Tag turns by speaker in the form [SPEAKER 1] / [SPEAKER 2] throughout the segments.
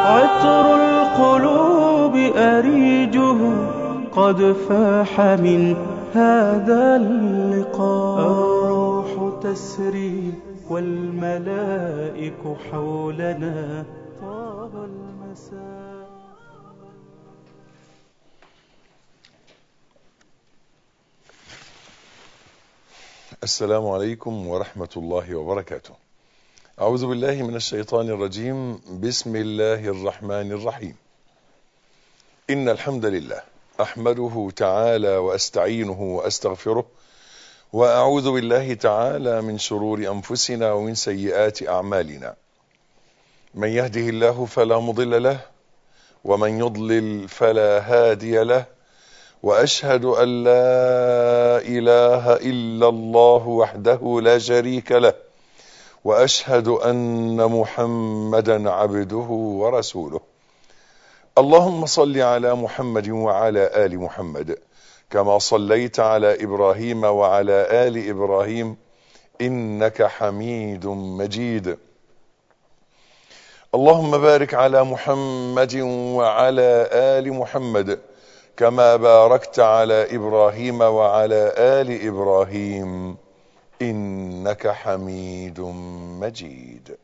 [SPEAKER 1] عطر القلوب أريجه قد فاح من هذا اللقاء الروح تسري والملائك حولنا طاب المساء
[SPEAKER 2] السلام عليكم ورحمة الله وبركاته أعوذ بالله من الشيطان الرجيم بسم الله الرحمن الرحيم إن الحمد لله أحمده تعالى وأستعينه وأستغفره وأعوذ بالله تعالى من شرور أنفسنا ومن سيئات أعمالنا من يهده الله فلا مضل له ومن يضلل فلا هادي له واشهد ان لا اله الا الله وحده لا شريك له واشهد ان محمدا عبده ورسوله اللهم صل على محمد وعلى ال محمد كما صليت على ابراهيم وعلى ال ابراهيم انك حميد مجيد اللهم بارك على محمد وعلى ال محمد كما باركت على ابراهيم وعلى ال ابراهيم انك حميد مجيد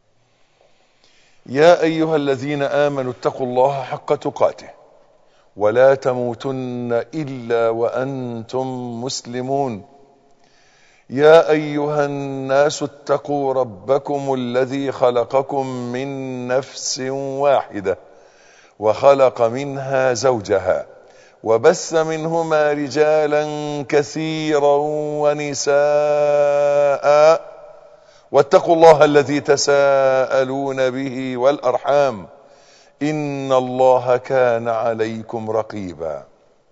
[SPEAKER 2] يا ايها الذين امنوا اتقوا الله حق تقاته ولا تموتن الا وانتم مسلمون يا ايها الناس اتقوا ربكم الذي خلقكم من نفس واحده وخلق منها زوجها وبث منهما رجالا كثيرا ونساء واتقوا الله الذي تساءلون به والارحام ان الله كان عليكم رقيبا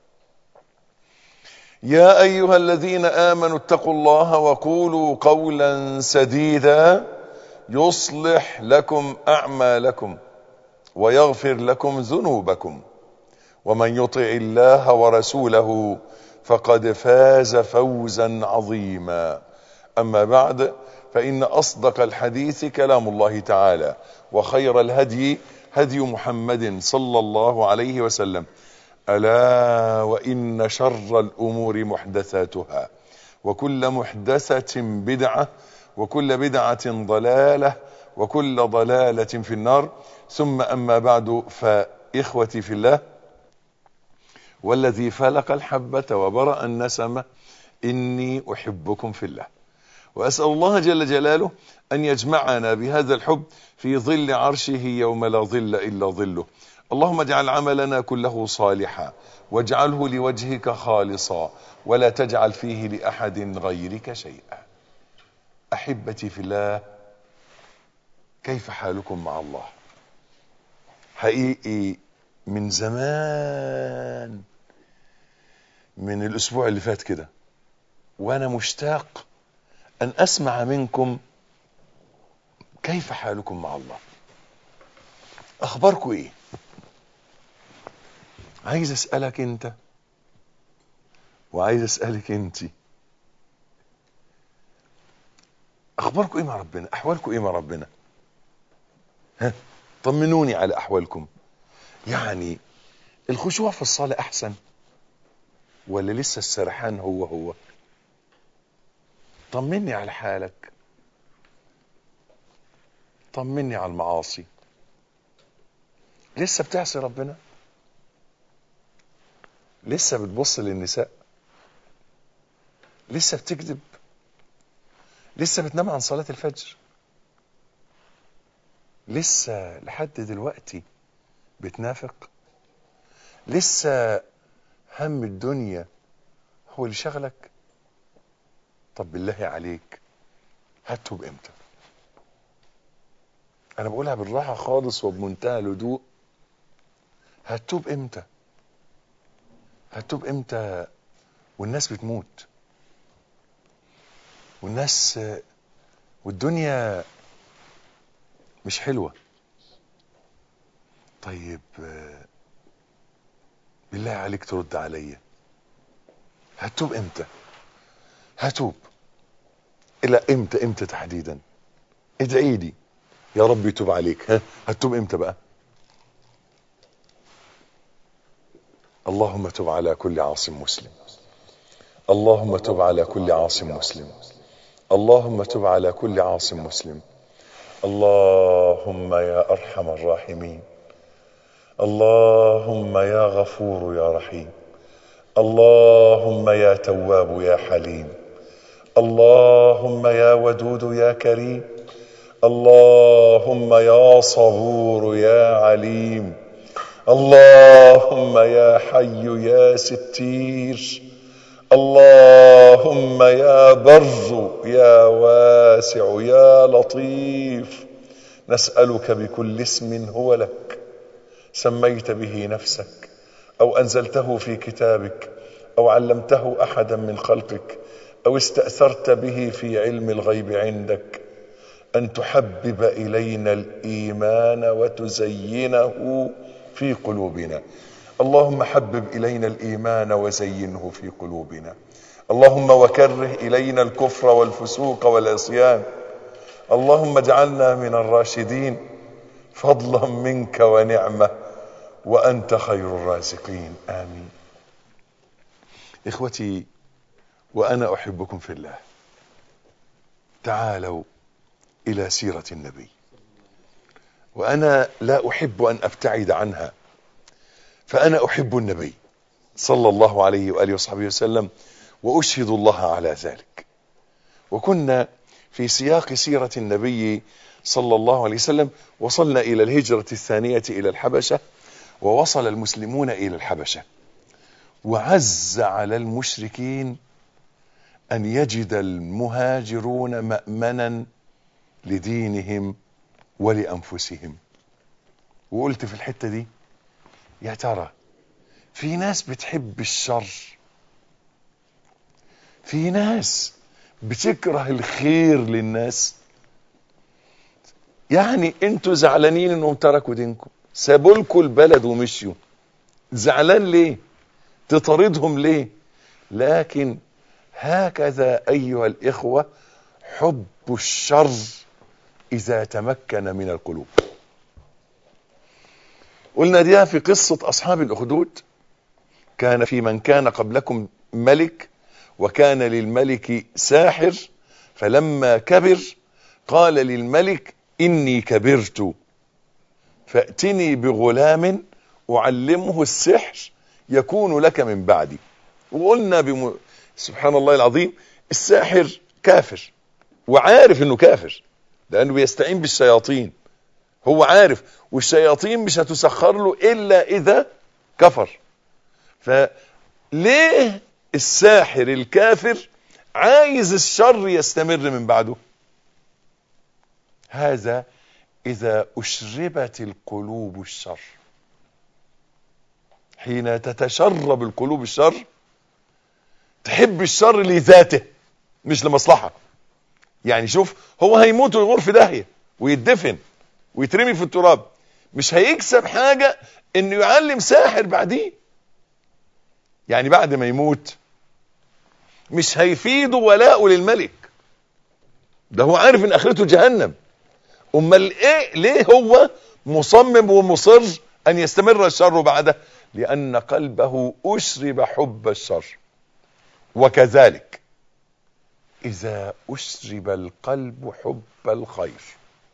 [SPEAKER 2] يا ايها الذين امنوا اتقوا الله وقولوا قولا سديدا يصلح لكم اعمالكم ويغفر لكم ذنوبكم ومن يطع الله ورسوله فقد فاز فوزا عظيما اما بعد فان اصدق الحديث كلام الله تعالى وخير الهدي هدي محمد صلى الله عليه وسلم الا وان شر الامور محدثاتها وكل محدثه بدعه وكل بدعه ضلاله وكل ضلاله في النار ثم اما بعد فاخوتي في الله والذي فلق الحبة وبرأ النسمة إني أحبكم في الله وأسأل الله جل جلاله أن يجمعنا بهذا الحب في ظل عرشه يوم لا ظل إلا ظله اللهم اجعل عملنا كله صالحا واجعله لوجهك خالصا ولا تجعل فيه لأحد غيرك شيئا أحبتي في الله كيف حالكم مع الله حقيقي من زمان من الاسبوع اللي فات كده وانا مشتاق ان اسمع منكم كيف حالكم مع الله اخباركم ايه عايز اسالك انت وعايز اسالك انت اخباركم ايه مع ربنا احوالكم ايه مع ربنا ها طمنوني على احوالكم يعني الخشوع في الصلاة أحسن ولا لسه السرحان هو هو طمني على حالك طمني على المعاصي لسه بتعصي ربنا لسه بتبص للنساء لسه بتكذب لسه بتنام عن صلاة الفجر لسه لحد دلوقتي بتنافق لسه هم الدنيا هو اللي شغلك طب بالله عليك هتوب امتى انا بقولها بالراحة خالص وبمنتهى الهدوء هتوب امتى هتوب امتى والناس بتموت والناس والدنيا مش حلوه طيب بالله عليك ترد عليا هتوب امتى هتوب الى امتى امتى تحديدا ادعي لي يا رب يتوب عليك ها هتوب امتى بقى اللهم تب على كل عاصم مسلم اللهم تب على كل عاصم مسلم اللهم تب على كل عاصم مسلم اللهم يا ارحم الراحمين اللهم يا غفور يا رحيم اللهم يا تواب يا حليم اللهم يا ودود يا كريم اللهم يا صبور يا عليم اللهم يا حي يا ستير اللهم يا بر يا واسع يا لطيف نسألك بكل اسم هو لك سميت به نفسك أو أنزلته في كتابك أو علمته أحدا من خلقك أو استأثرت به في علم الغيب عندك أن تحبب إلينا الإيمان وتزينه في قلوبنا اللهم حبب إلينا الإيمان وزينه في قلوبنا اللهم وكره إلينا الكفر والفسوق والعصيان اللهم اجعلنا من الراشدين فضلا منك ونعمة وأنت خير الرازقين آمين إخوتي وأنا أحبكم في الله تعالوا إلى سيرة النبي وأنا لا أحب أن أبتعد عنها فأنا أحب النبي صلى الله عليه وآله وصحبه وسلم وأشهد الله على ذلك وكنا في سياق سيرة النبي صلى الله عليه وسلم وصلنا إلى الهجرة الثانية إلى الحبشة ووصل المسلمون إلى الحبشة وعز على المشركين أن يجد المهاجرون مأمنا لدينهم ولأنفسهم وقلت في الحتة دي يا ترى في ناس بتحب الشر في ناس بتكره الخير للناس يعني انتوا زعلانين انهم تركوا دينكم سابوا لكم البلد ومشيوا زعلان ليه تطاردهم ليه لكن هكذا ايها الاخوه حب الشر اذا تمكن من القلوب قلنا دي في قصة أصحاب الأخدود كان في من كان قبلكم ملك وكان للملك ساحر فلما كبر قال للملك إني كبرت فأتني بغلام أعلمه السحر يكون لك من بعدي وقلنا بم... سبحان الله العظيم الساحر كافر وعارف انه كافر لانه بيستعين بالشياطين هو عارف والشياطين مش هتسخر له الا اذا كفر فليه الساحر الكافر عايز الشر يستمر من بعده هذا اذا اشربت القلوب الشر حين تتشرب القلوب الشر تحب الشر لذاته مش لمصلحه يعني شوف هو هيموت ويغور في داهيه ويدفن ويترمي في التراب مش هيكسب حاجة انه يعلم ساحر بعديه يعني بعد ما يموت مش هيفيده ولاءه للملك ده هو عارف ان اخرته جهنم امال ايه ليه هو مصمم ومصر ان يستمر الشر بعده لان قلبه اشرب حب الشر وكذلك اذا اشرب القلب حب الخير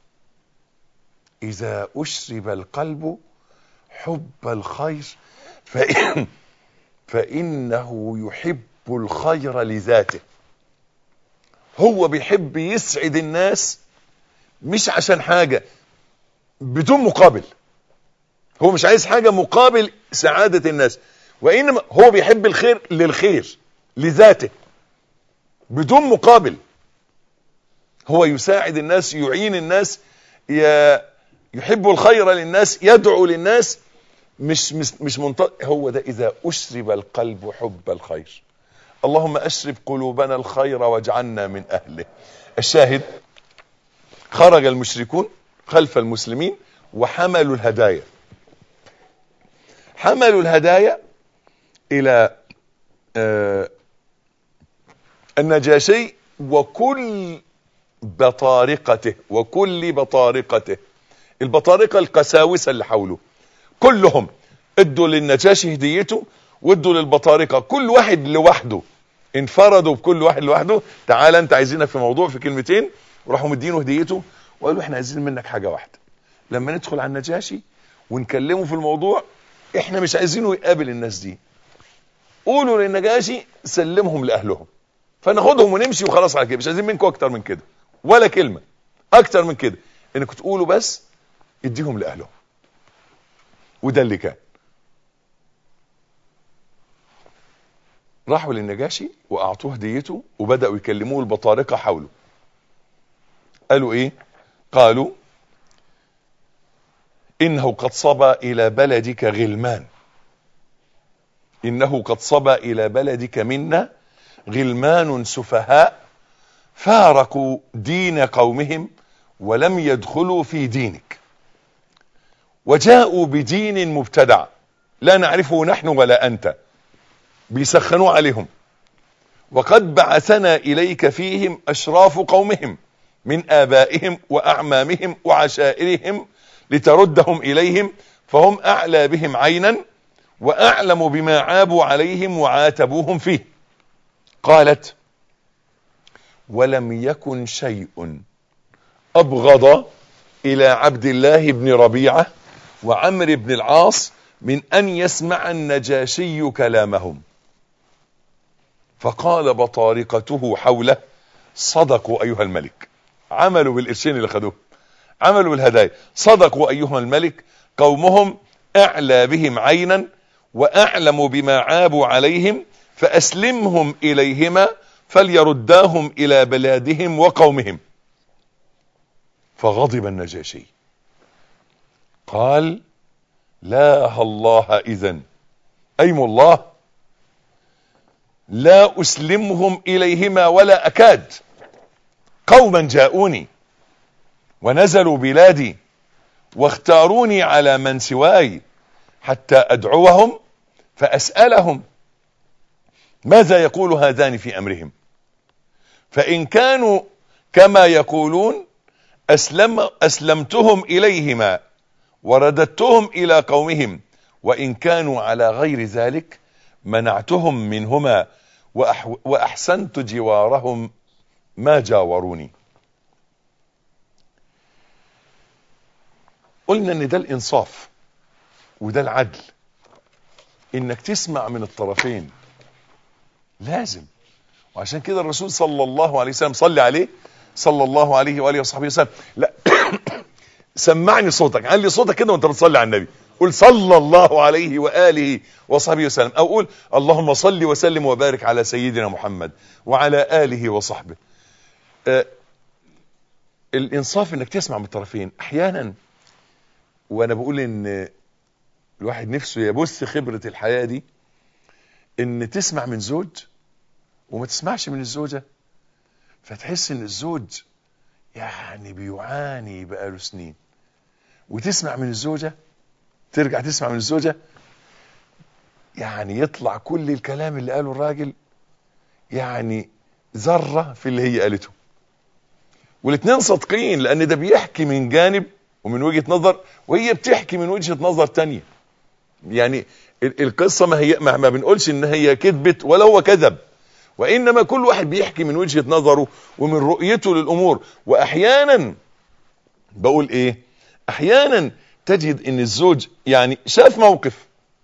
[SPEAKER 2] إذا أشرب القلب حب الخير فإن فإنه يحب الخير لذاته هو بيحب يسعد الناس مش عشان حاجة بدون مقابل هو مش عايز حاجة مقابل سعادة الناس وإنما هو بيحب الخير للخير لذاته بدون مقابل هو يساعد الناس يعين الناس ي... يحب الخير للناس يدعو للناس مش مش, مش منطق هو ده اذا اشرب القلب حب الخير اللهم اشرب قلوبنا الخير واجعلنا من اهله الشاهد خرج المشركون خلف المسلمين وحملوا الهدايا حملوا الهدايا الى آه النجاشي وكل بطارقته وكل بطارقته البطارقة القساوسة اللي حوله كلهم ادوا للنجاشي هديته وادوا للبطارقة كل واحد لوحده انفردوا بكل واحد لوحده تعال انت عايزينك في موضوع في كلمتين وراحوا مدينه هديته وقالوا احنا عايزين منك حاجة واحدة لما ندخل على النجاشي ونكلمه في الموضوع احنا مش عايزينه يقابل الناس دي قولوا للنجاشي سلمهم لاهلهم فناخدهم ونمشي وخلاص على كده مش عايزين منكم اكتر من كده ولا كلمة اكتر من كده انكم تقولوا بس اديهم لاهلهم وده اللي كان راحوا للنجاشي واعطوه هديته وبداوا يكلموه البطارقه حوله قالوا ايه قالوا انه قد صبى الى بلدك غلمان انه قد صبى الى بلدك منا غلمان سفهاء فارقوا دين قومهم ولم يدخلوا في دينك وجاءوا بدين مبتدع لا نعرفه نحن ولا انت بيسخنوا عليهم وقد بعثنا اليك فيهم اشراف قومهم من ابائهم واعمامهم وعشائرهم لتردهم اليهم فهم اعلى بهم عينا واعلم بما عابوا عليهم وعاتبوهم فيه قالت ولم يكن شيء ابغض الى عبد الله بن ربيعه وعمر بن العاص من ان يسمع النجاشي كلامهم فقال بطارقته حوله صدقوا ايها الملك عملوا بالقرشين اللي خدوه عملوا بالهدايا صدقوا ايها الملك قومهم اعلى بهم عينا واعلم بما عابوا عليهم فاسلمهم اليهما فليرداهم الى بلادهم وقومهم فغضب النجاشي قال لا الله اذا ايم الله لا اسلمهم اليهما ولا اكاد قوما جاءوني ونزلوا بلادي واختاروني على من سواي حتى ادعوهم فاسالهم ماذا يقول هذان في امرهم فان كانوا كما يقولون اسلم اسلمتهم اليهما ورددتهم الى قومهم وان كانوا على غير ذلك منعتهم منهما وأح واحسنت جوارهم ما جاوروني قلنا ان ده الانصاف وده العدل انك تسمع من الطرفين لازم وعشان كده الرسول صلى الله عليه وسلم صلي عليه صلى الله عليه واله وصحبه وسلم لا سمعني صوتك علي صوتك كده وانت بتصلي على النبي قول صلى الله عليه واله وصحبه وسلم او قول اللهم صل وسلم وبارك على سيدنا محمد وعلى اله وصحبه آه الانصاف انك تسمع من الطرفين احيانا وانا بقول ان الواحد نفسه يبث خبرة الحياة دي ان تسمع من زوج وما تسمعش من الزوجة فتحس ان الزوج يعني بيعاني بقاله سنين وتسمع من الزوجة ترجع تسمع من الزوجة يعني يطلع كل الكلام اللي قاله الراجل يعني ذرة في اللي هي قالته والاثنين صادقين لان ده بيحكي من جانب ومن وجهة نظر وهي بتحكي من وجهة نظر تانية يعني القصة ما هي ما, ما بنقولش ان هي كذبت ولا هو كذب وانما كل واحد بيحكي من وجهة نظره ومن رؤيته للامور واحيانا بقول ايه احيانا تجد ان الزوج يعني شاف موقف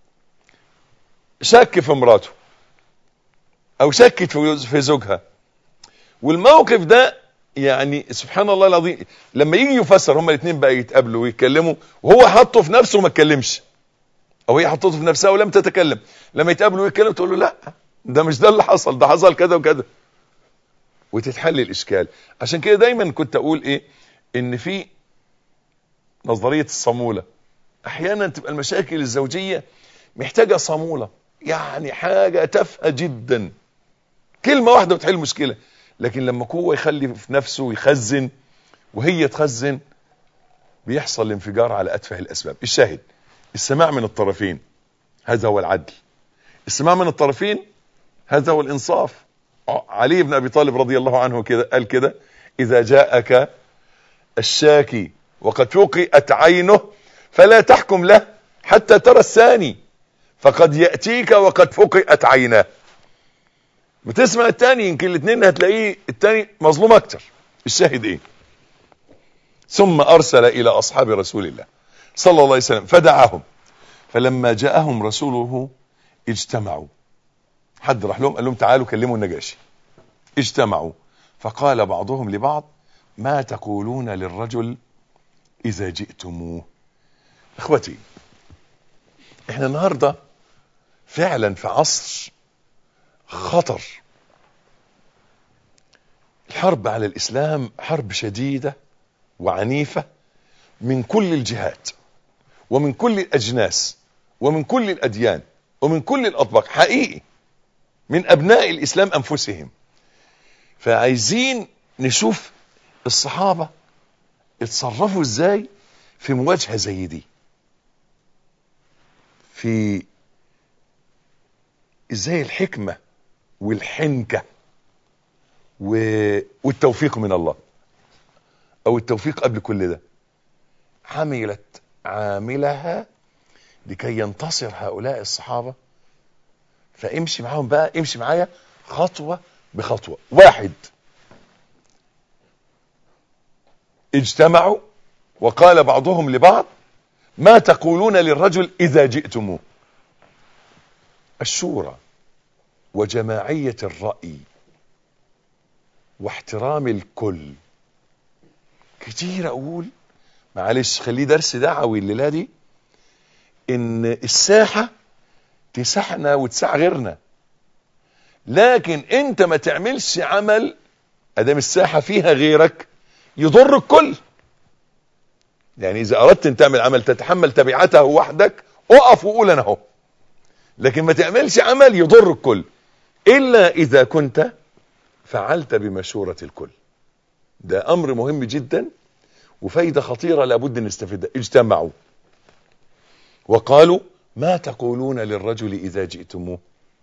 [SPEAKER 2] شك في مراته او شكت في زوجها والموقف ده يعني سبحان الله العظيم لما يجي يفسر هما الاثنين بقى يتقابلوا ويتكلموا وهو حطه في نفسه وما اتكلمش او هي حطته في نفسها ولم تتكلم لما يتقابلوا ويتكلموا تقول له لا ده مش ده اللي حصل ده حصل كذا وكذا وتتحل الاشكال عشان كده دايما كنت اقول ايه ان في نظرية الصمولة احيانا تبقى المشاكل الزوجية محتاجة صمولة يعني حاجة تافهة جدا كلمة واحدة وتحل مشكلة لكن لما هو يخلي في نفسه ويخزن وهي تخزن بيحصل الانفجار على اتفه الاسباب الشاهد السماع من الطرفين هذا هو العدل السماع من الطرفين هذا هو الانصاف علي بن ابي طالب رضي الله عنه كده قال كده اذا جاءك الشاكي وقد فقئت عينه فلا تحكم له حتى ترى الثاني فقد يأتيك وقد فقئت عيناه بتسمع التاني يمكن الاثنين هتلاقيه التاني مظلوم اكتر الشاهد ايه ثم ارسل الى اصحاب رسول الله صلى الله عليه وسلم فدعاهم فلما جاءهم رسوله اجتمعوا حد راح لهم قال لهم تعالوا كلموا النجاشي اجتمعوا فقال بعضهم لبعض ما تقولون للرجل اذا جئتموه اخوتي احنا النهارده فعلا في عصر خطر الحرب على الاسلام حرب شديده وعنيفه من كل الجهات ومن كل الاجناس ومن كل الاديان ومن كل الاطباق حقيقي من ابناء الاسلام انفسهم فعايزين نشوف الصحابه اتصرفوا ازاي في مواجهه زي دي في ازاي الحكمه والحنكه و... والتوفيق من الله او التوفيق قبل كل ده عملت عاملها لكي ينتصر هؤلاء الصحابه فامشي معاهم بقى امشي معايا خطوه بخطوه واحد اجتمعوا وقال بعضهم لبعض ما تقولون للرجل اذا جئتموه الشورى وجماعيه الراي واحترام الكل كتير اقول معلش خليه درس دعوي الليله دي ان الساحه تسعنا وتسع غيرنا لكن انت ما تعملش عمل ادام الساحه فيها غيرك يضر الكل يعني اذا اردت ان تعمل عمل تتحمل تبعاته وحدك اقف وقول انا اهو لكن ما تعملش عمل يضر الكل الا اذا كنت فعلت بمشورة الكل ده امر مهم جدا وفايدة خطيرة لابد ان نستفيدها اجتمعوا وقالوا ما تقولون للرجل اذا جئتموه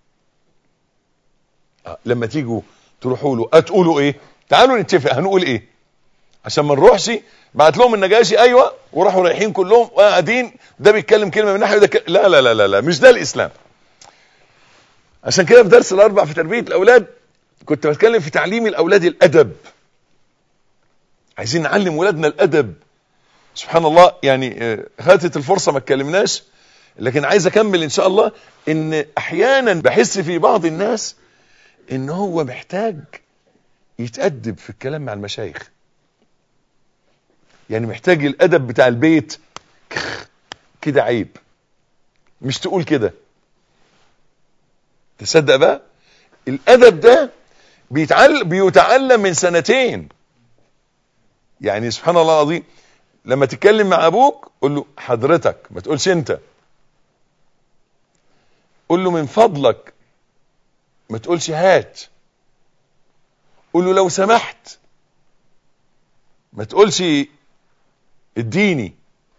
[SPEAKER 2] آه لما تيجوا تروحوا له هتقولوا ايه تعالوا نتفق هنقول ايه عشان ما نروحش بعت لهم النجاشي ايوه وراحوا رايحين كلهم وقاعدين ده بيتكلم كلمه من ناحيه وده ك... لا لا لا لا لا مش ده الاسلام عشان كده في درس الاربع في تربيه الاولاد كنت بتكلم في تعليم الاولاد الادب عايزين نعلم ولادنا الادب سبحان الله يعني فاتت الفرصه ما اتكلمناش لكن عايز اكمل ان شاء الله ان احيانا بحس في بعض الناس ان هو محتاج يتأدب في الكلام مع المشايخ يعني محتاج الادب بتاع البيت كده عيب مش تقول كده تصدق بقى الادب ده بيتعلم بيتعلم من سنتين يعني سبحان الله العظيم لما تتكلم مع ابوك قول له حضرتك ما تقولش انت قول له من فضلك ما تقولش هات قول له لو سمحت ما تقولش اديني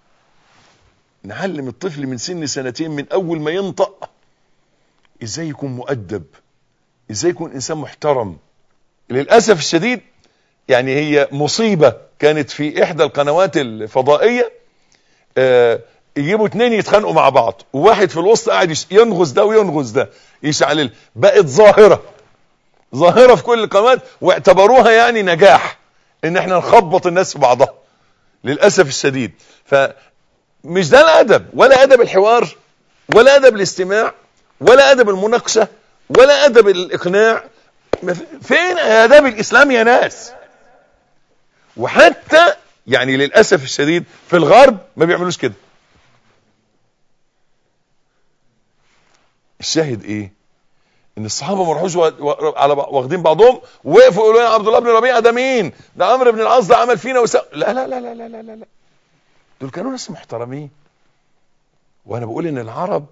[SPEAKER 2] نعلم الطفل من سن سنتين من اول ما ينطق ازاي يكون مؤدب ازاي يكون انسان محترم للاسف الشديد يعني هي مصيبة كانت في احدى القنوات الفضائية آه يجيبوا اتنين يتخانقوا مع بعض وواحد في الوسط قاعد ينغز ده وينغز ده يشعل بقت ظاهرة ظاهرة في كل القنوات واعتبروها يعني نجاح ان احنا نخبط الناس في بعضها للأسف الشديد فمش ده الادب ولا ادب الحوار ولا ادب الاستماع ولا ادب المناقشة ولا ادب الاقناع فين اداب الاسلام يا ناس وحتى يعني للاسف الشديد في الغرب ما بيعملوش كده الشاهد ايه ان الصحابه ما راحوش على واخدين بعضهم ووقفوا يقولوا يا عبد الله بن ربيعه ده مين ده عمرو بن العاص ده عمل فينا وسا لا لا لا لا لا لا لا دول كانوا ناس محترمين وانا بقول ان العرب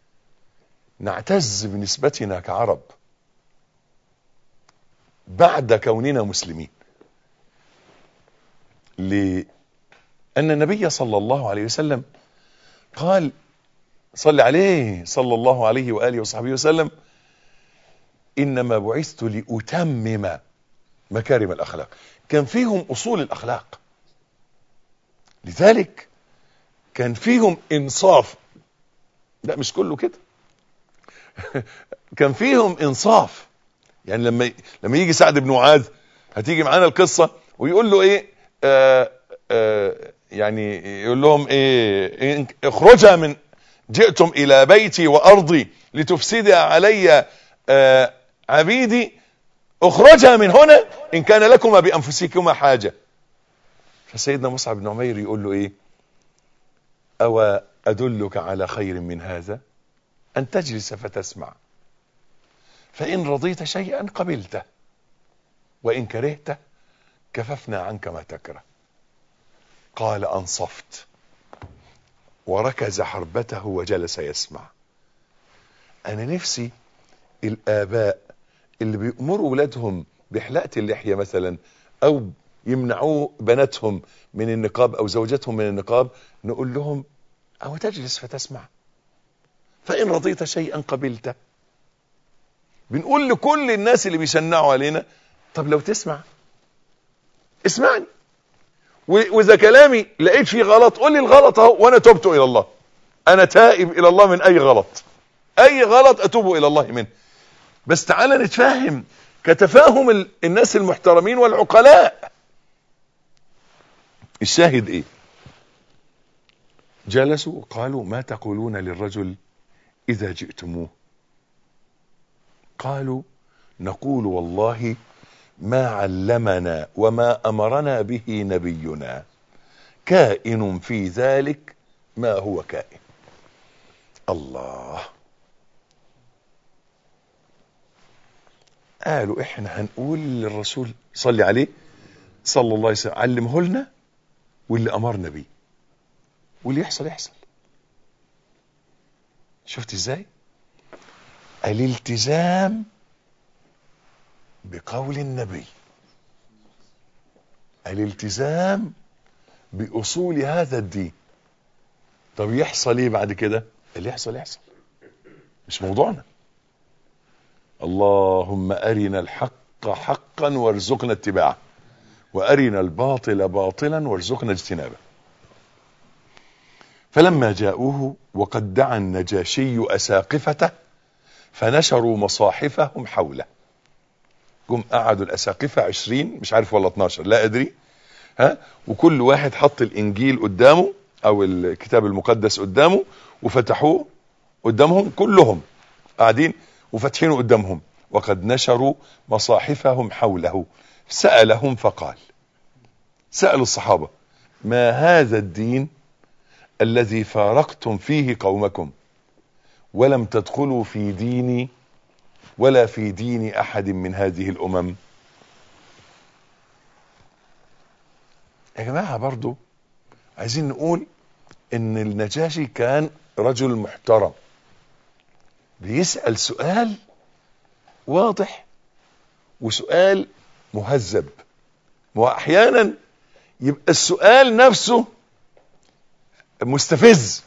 [SPEAKER 2] نعتز بنسبتنا كعرب بعد كوننا مسلمين لأن النبي صلى الله عليه وسلم قال صل عليه صلى الله عليه وآله وصحبه وسلم إنما بعثت لأتمم مكارم الأخلاق كان فيهم أصول الأخلاق لذلك كان فيهم إنصاف لا مش كله كده كان فيهم انصاف يعني لما ي- لما يجي سعد بن معاذ هتيجي معانا القصه ويقول له ايه آه آه يعني يقول لهم ايه إن- اخرجا من جئتم الى بيتي وارضي لتفسد علي آه عبيدي اخرجا من هنا ان كان لكما بانفسكما حاجه فسيدنا مصعب بن عمير يقول له ايه او ادلك على خير من هذا ان تجلس فتسمع فان رضيت شيئا قبلته وان كرهته كففنا عنك ما تكره قال انصفت وركز حربته وجلس يسمع انا نفسي الاباء اللي بيأمروا اولادهم بحلاقة اللحية مثلا او يمنعوا بناتهم من النقاب او زوجاتهم من النقاب نقول لهم او تجلس فتسمع فان رضيت شيئا قبلته بنقول لكل الناس اللي بيشنعوا علينا طب لو تسمع اسمعني و- واذا كلامي لقيت فيه غلط قول لي الغلط اهو وانا تبت الى الله انا تائب الى الله من اي غلط اي غلط اتوب الى الله منه بس تعالى نتفاهم كتفاهم ال- الناس المحترمين والعقلاء الشاهد ايه جلسوا وقالوا ما تقولون للرجل اذا جئتموه قالوا نقول والله ما علمنا وما امرنا به نبينا كائن في ذلك ما هو كائن الله قالوا احنا هنقول للرسول صلي عليه صلى الله عليه وسلم علمه لنا واللي امرنا بيه واللي يحصل يحصل شفت ازاي الالتزام بقول النبي الالتزام باصول هذا الدين طب يحصل ايه بعد كده اللي يحصل يحصل مش موضوعنا اللهم ارنا الحق حقا وارزقنا اتباعه وارنا الباطل باطلا وارزقنا اجتنابه فلما جاءوه وقد دعا النجاشي اساقفته فنشروا مصاحفهم حوله جم قعدوا الاساقفه 20 مش عارف ولا 12 لا ادري ها وكل واحد حط الانجيل قدامه او الكتاب المقدس قدامه وفتحوه قدامهم كلهم قاعدين وفاتحينه قدامهم وقد نشروا مصاحفهم حوله سألهم فقال سألوا الصحابة ما هذا الدين الذي فارقتم فيه قومكم ولم تدخلوا في ديني ولا في دين احد من هذه الامم يا جماعة برضو عايزين نقول ان النجاشي كان رجل محترم بيسأل سؤال واضح وسؤال مهذب واحيانا يبقى السؤال نفسه مستفز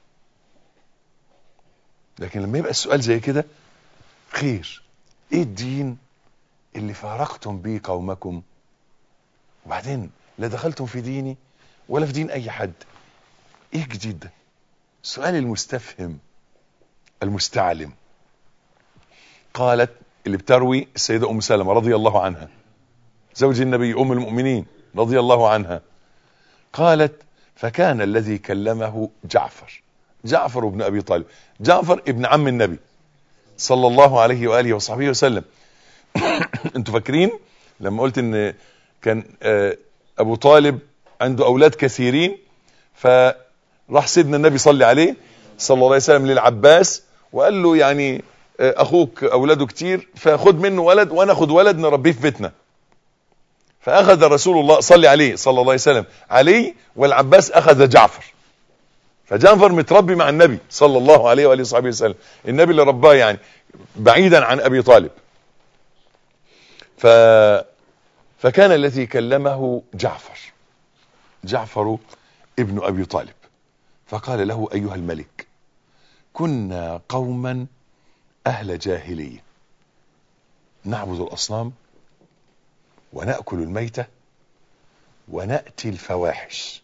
[SPEAKER 2] لكن لما يبقى السؤال زي كده خير ايه الدين اللي فارقتم به قومكم وبعدين لا دخلتم في ديني ولا في دين اي حد ايه جديد ده سؤال المستفهم المستعلم قالت اللي بتروي السيدة ام سلمة رضي الله عنها زوج النبي ام المؤمنين رضي الله عنها قالت فكان الذي كلمه جعفر جعفر بن ابي طالب جعفر ابن عم النبي صلى الله عليه واله وصحبه وسلم انتوا فاكرين لما قلت ان كان آه، ابو طالب عنده اولاد كثيرين فراح سيدنا النبي صلى عليه صلى الله عليه وسلم للعباس وقال له يعني آه، اخوك اولاده كتير فخد منه ولد وانا اخد ولد نربيه في بيتنا فاخذ رسول الله صلى عليه صلى الله عليه وسلم علي والعباس اخذ جعفر فجعفر متربي مع النبي صلى الله عليه واله وصحبه وسلم النبي اللي رباه يعني بعيدا عن ابي طالب ف فكان الذي كلمه جعفر جعفر ابن ابي طالب فقال له ايها الملك كنا قوما اهل جاهليه نعبد الاصنام وناكل الميته وناتي الفواحش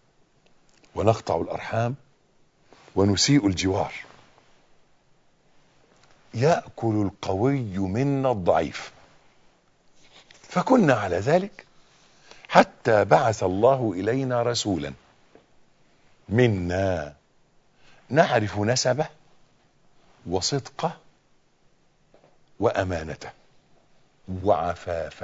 [SPEAKER 2] ونقطع الارحام ونسيء الجوار يأكل القوي منا الضعيف فكنا على ذلك حتى بعث الله إلينا رسولا منا نعرف نسبه وصدقه وأمانته وعفافه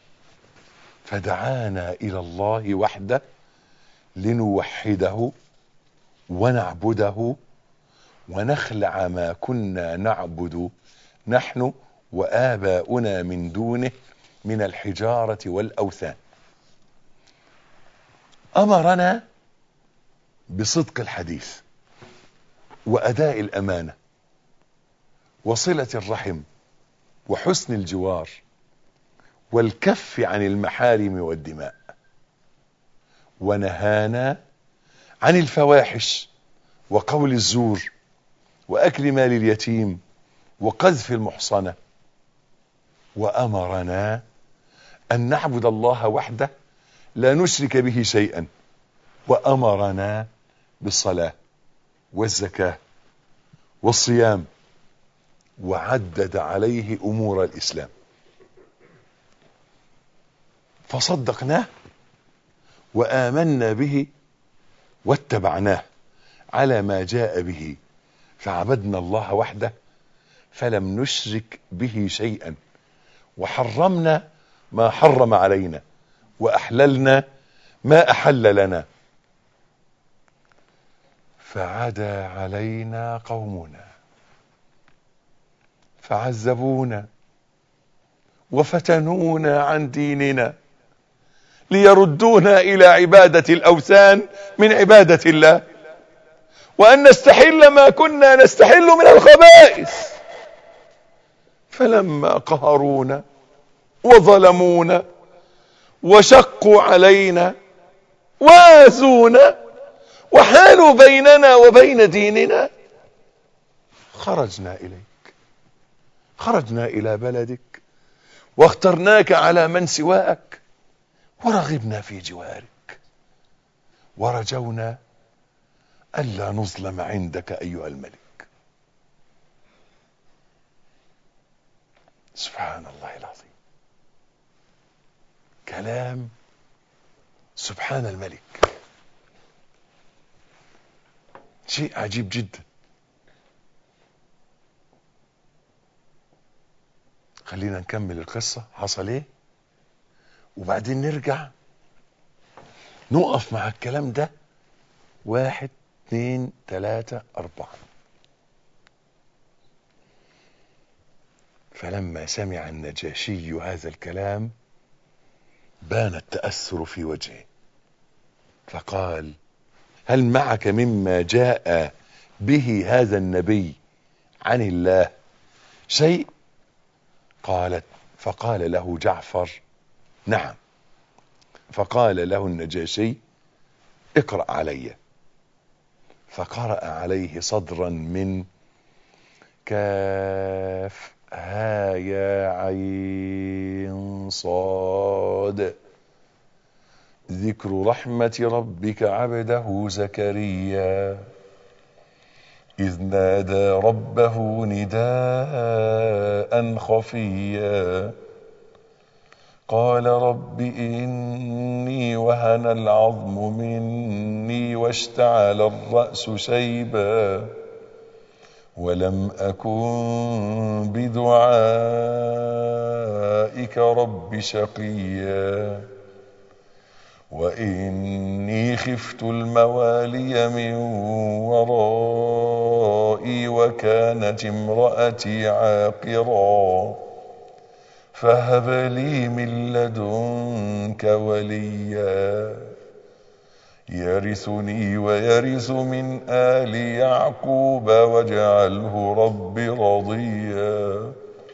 [SPEAKER 2] فدعانا إلى الله وحده لنوحده ونعبده ونخلع ما كنا نعبد نحن وآباؤنا من دونه من الحجارة والأوثان أمرنا بصدق الحديث وأداء الأمانة وصلة الرحم وحسن الجوار والكف عن المحارم والدماء ونهانا عن الفواحش وقول الزور واكل مال اليتيم وقذف المحصنه وامرنا ان نعبد الله وحده لا نشرك به شيئا وامرنا بالصلاه والزكاه والصيام وعدد عليه امور الاسلام فصدقناه وامنا به واتبعناه على ما جاء به فعبدنا الله وحده فلم نشرك به شيئا وحرمنا ما حرم علينا واحللنا ما احل لنا فعدا علينا قومنا فعذبونا وفتنونا عن ديننا ليردونا الى عباده الاوثان من عباده الله وأن نستحل ما كنا نستحل من الخبائث فلما قهرونا وظلمونا وشقوا علينا وآذونا وحالوا بيننا وبين ديننا خرجنا إليك خرجنا إلى بلدك واخترناك على من سواك ورغبنا في جوارك ورجونا ألا نظلم عندك أيها الملك سبحان الله العظيم كلام سبحان الملك شيء عجيب جدا خلينا نكمل القصة حصل ايه وبعدين نرجع نقف مع الكلام ده واحد اثنين ثلاثة أربعة فلما سمع النجاشي هذا الكلام بان التأثر في وجهه فقال هل معك مما جاء به هذا النبي عن الله شيء قالت فقال له جعفر نعم فقال له النجاشي اقرأ عليّ فقرأ عليه صدرا من كاف ها يا عين صاد ذكر رحمة ربك عبده زكريا إذ نادى ربه نداء خفيا قال رب إني وهن العظم مني واشتعل الرأس شيبا ولم أكن بدعائك رب شقيا وإني خفت الموالي من ورائي وكانت امرأتي عاقرا فهب لي من لدنك وليا يرثني ويرث من آل يعقوب واجعله رب رضيا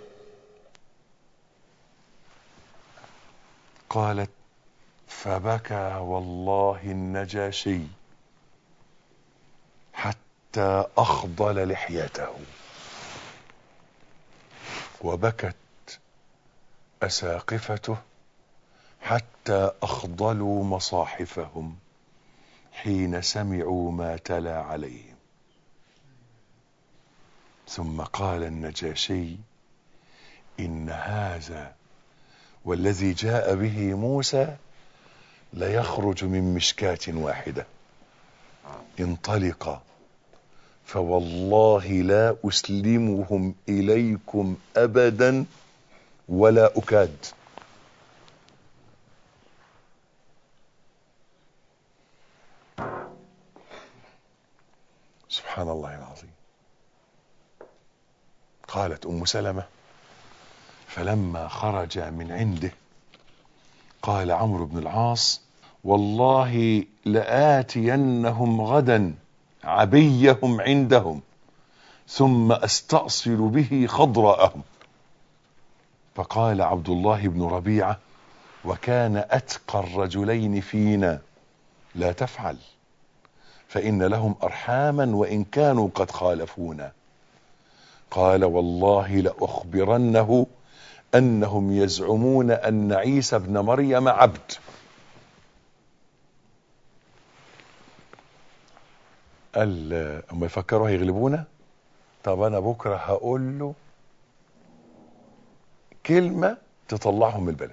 [SPEAKER 2] قالت فبكى والله النجاشي حتى أخضل لحيته وبكت أساقفته حتى أخضلوا مصاحفهم حين سمعوا ما تلا عليهم ثم قال النجاشي إن هذا والذي جاء به موسى ليخرج من مشكاة واحدة انطلقا فوالله لا أسلمهم إليكم أبدا ولا أكاد سبحان الله العظيم قالت أم سلمة فلما خرج من عنده قال عمرو بن العاص والله لآتينهم غدا عبيهم عندهم ثم استأصل به خضراءهم فقال عبد الله بن ربيعة وكان أتقى الرجلين فينا لا تفعل فإن لهم أرحاما وإن كانوا قد خالفونا قال والله لأخبرنه أنهم يزعمون أن عيسى ابن مريم عبد قال هم يفكروا هيغلبونا طب أنا بكرة هقول له كلمة تطلعهم من البلد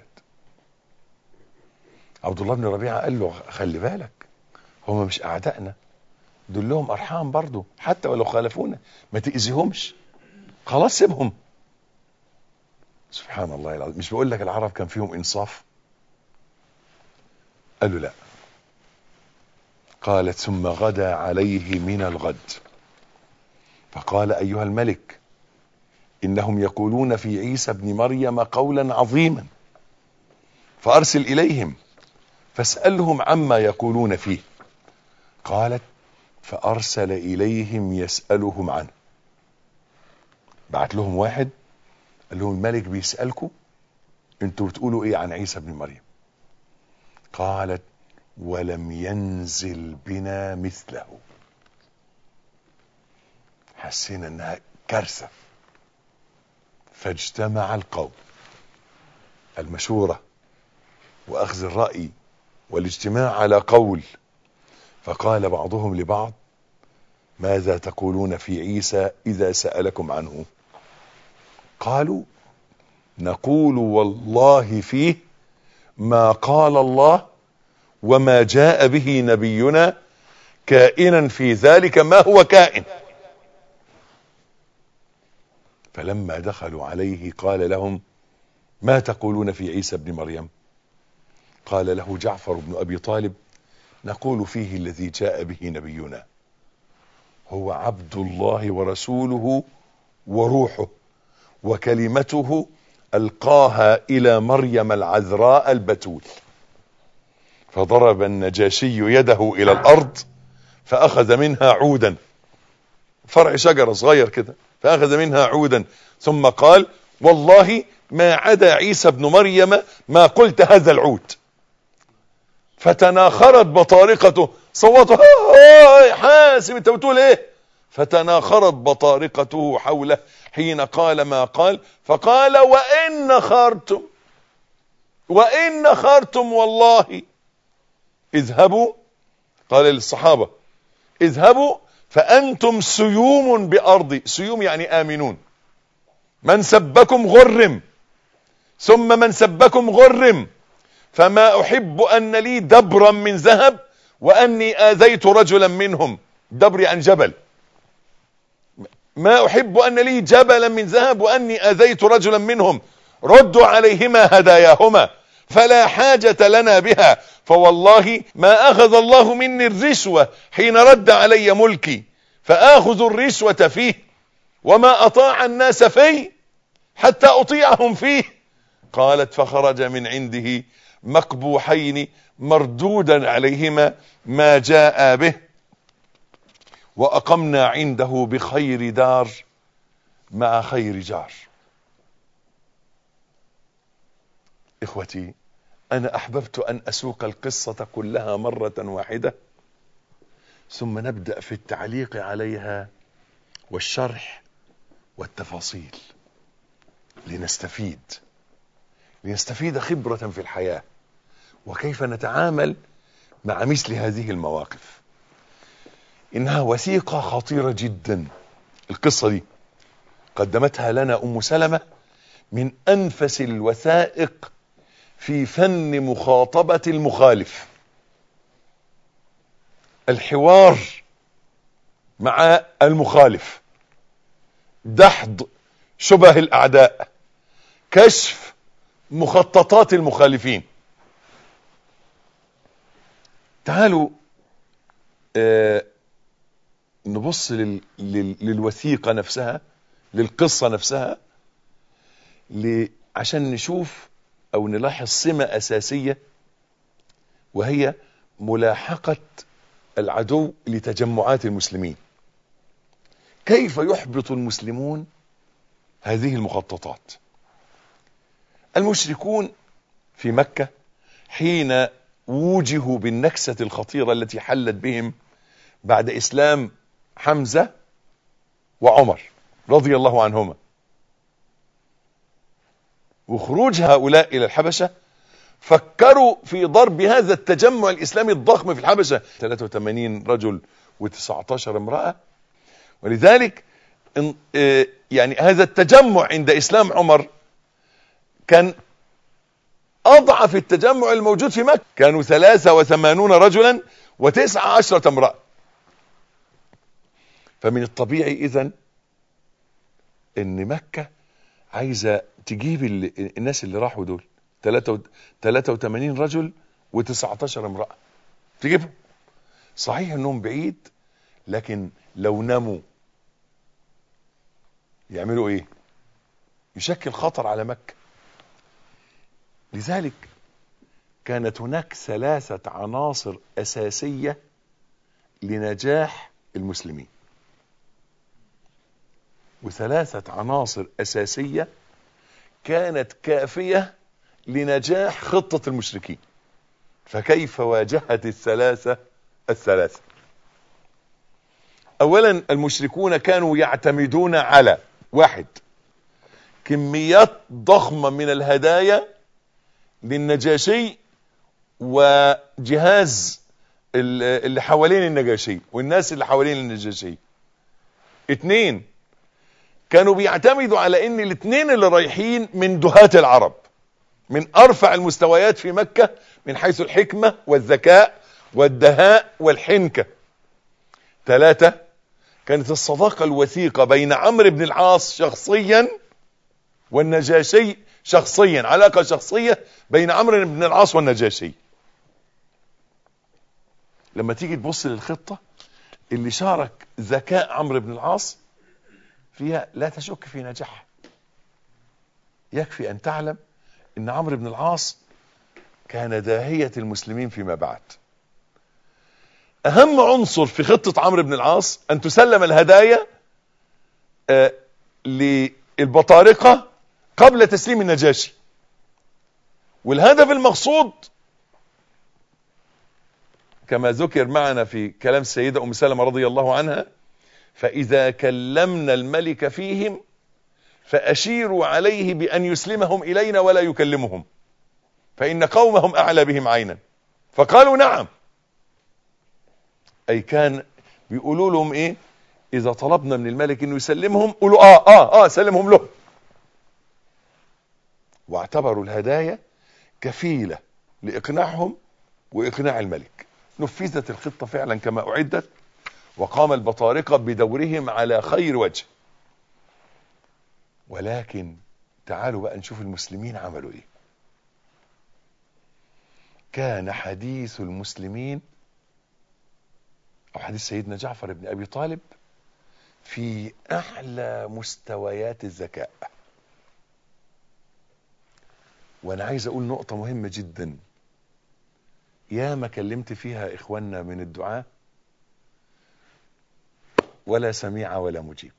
[SPEAKER 2] عبد الله بن ربيعة قال له خلي بالك هم مش أعدائنا دول لهم أرحام برضو حتى ولو خالفونا ما تأذيهمش خلاص سيبهم سبحان الله العظيم مش بقول لك العرب كان فيهم انصاف قال له لا قالت ثم غدا عليه من الغد فقال ايها الملك انهم يقولون في عيسى ابن مريم قولا عظيما فارسل اليهم فاسالهم عما يقولون فيه قالت فارسل اليهم يسالهم عنه بعت لهم واحد قال لهم الملك بيسألكم انتوا بتقولوا ايه عن عيسى ابن مريم قالت ولم ينزل بنا مثله حسينا انها كارثة فاجتمع القوم المشورة واخذ الرأي والاجتماع على قول فقال بعضهم لبعض ماذا تقولون في عيسى اذا سألكم عنه قالوا نقول والله فيه ما قال الله وما جاء به نبينا كائنا في ذلك ما هو كائن فلما دخلوا عليه قال لهم ما تقولون في عيسى ابن مريم قال له جعفر بن ابي طالب نقول فيه الذي جاء به نبينا هو عبد الله ورسوله وروحه وكلمته القاها الى مريم العذراء البتول فضرب النجاشي يده الى الارض فاخذ منها عودا فرع شجره صغير كده فاخذ منها عودا ثم قال والله ما عدا عيسى ابن مريم ما قلت هذا العود فتناخرت بطارقته صوته حاسم انت بتقول ايه فتناخرت بطارقته حوله حين قال ما قال فقال وإن نخرتم وإن نخرتم والله اذهبوا قال للصحابة اذهبوا فأنتم سيوم بأرضي سيوم يعني آمنون من سبكم غرم ثم من سبكم غرم فما أحب أن لي دبرا من ذهب وأني آذيت رجلا منهم دبري عن جبل ما أحب أن لي جبلا من ذهب وأني أذيت رجلا منهم ردوا عليهما هداياهما فلا حاجة لنا بها فوالله ما أخذ الله مني الرشوة حين رد علي ملكي فآخذ الرشوة فيه وما أطاع الناس فيه حتى أطيعهم فيه قالت فخرج من عنده مقبوحين مردودا عليهما ما جاء به وأقمنا عنده بخير دار مع خير جار إخوتي أنا أحببت أن أسوق القصة كلها مرة واحدة ثم نبدأ في التعليق عليها والشرح والتفاصيل لنستفيد لنستفيد خبرة في الحياة وكيف نتعامل مع مثل هذه المواقف انها وثيقة خطيرة جدا القصة دي قدمتها لنا ام سلمة من انفس الوثائق في فن مخاطبة المخالف الحوار مع المخالف دحض شبه الاعداء كشف مخططات المخالفين تعالوا آه نبص لل لل للوثيقة نفسها للقصة نفسها ل عشان نشوف او نلاحظ سمة اساسية وهي ملاحقة العدو لتجمعات المسلمين كيف يحبط المسلمون هذه المخططات المشركون في مكة حين ووجهوا بالنكسة الخطيرة التي حلت بهم بعد إسلام حمزة وعمر رضي الله عنهما وخروج هؤلاء إلى الحبشة فكروا في ضرب هذا التجمع الإسلامي الضخم في الحبشة 83 رجل و19 امرأة ولذلك يعني هذا التجمع عند إسلام عمر كان أضعف التجمع الموجود في مكة كانوا 83 رجلا وتسعة عشرة امرأة فمن الطبيعي إذن ان مكة عايزة تجيب الناس اللي راحوا دول 83 رجل و19 امرأة تجيبهم صحيح انهم بعيد لكن لو نموا يعملوا ايه يشكل خطر على مكة لذلك كانت هناك ثلاثة عناصر اساسية لنجاح المسلمين وثلاثة عناصر اساسية كانت كافية لنجاح خطة المشركين فكيف واجهت الثلاثة الثلاثة اولا المشركون كانوا يعتمدون على واحد كميات ضخمة من الهدايا للنجاشي وجهاز اللي حوالين النجاشي والناس اللي حوالين النجاشي اتنين كانوا بيعتمدوا على ان الاتنين اللي رايحين من دهاة العرب من ارفع المستويات في مكة من حيث الحكمة والذكاء والدهاء والحنكة ثلاثة كانت الصداقة الوثيقة بين عمرو بن العاص شخصيا والنجاشي شخصيا علاقة شخصية بين عمرو بن العاص والنجاشي لما تيجي تبص للخطة اللي شارك ذكاء عمرو بن العاص فيها لا تشك في نجاحها يكفي ان تعلم ان عمرو بن العاص كان داهية المسلمين فيما بعد اهم عنصر في خطة عمرو بن العاص ان تسلم الهدايا آه للبطارقة قبل تسليم النجاشي والهدف المقصود كما ذكر معنا في كلام السيدة ام سلمة رضي الله عنها فاذا كلمنا الملك فيهم فاشيروا عليه بان يسلمهم الينا ولا يكلمهم فان قومهم اعلى بهم عينا فقالوا نعم اي كان بيقولوا لهم ايه اذا طلبنا من الملك انه يسلمهم قولوا اه اه اه سلمهم له واعتبروا الهدايا كفيلة لاقناعهم واقناع الملك نفذت الخطة فعلا كما اعدت وقام البطارقة بدورهم على خير وجه ولكن تعالوا بقى نشوف المسلمين عملوا ايه كان حديث المسلمين او حديث سيدنا جعفر بن ابي طالب في اعلى مستويات الذكاء وانا عايز اقول نقطة مهمة جدا يا ما كلمت فيها اخواننا من الدعاء ولا سميع ولا مجيب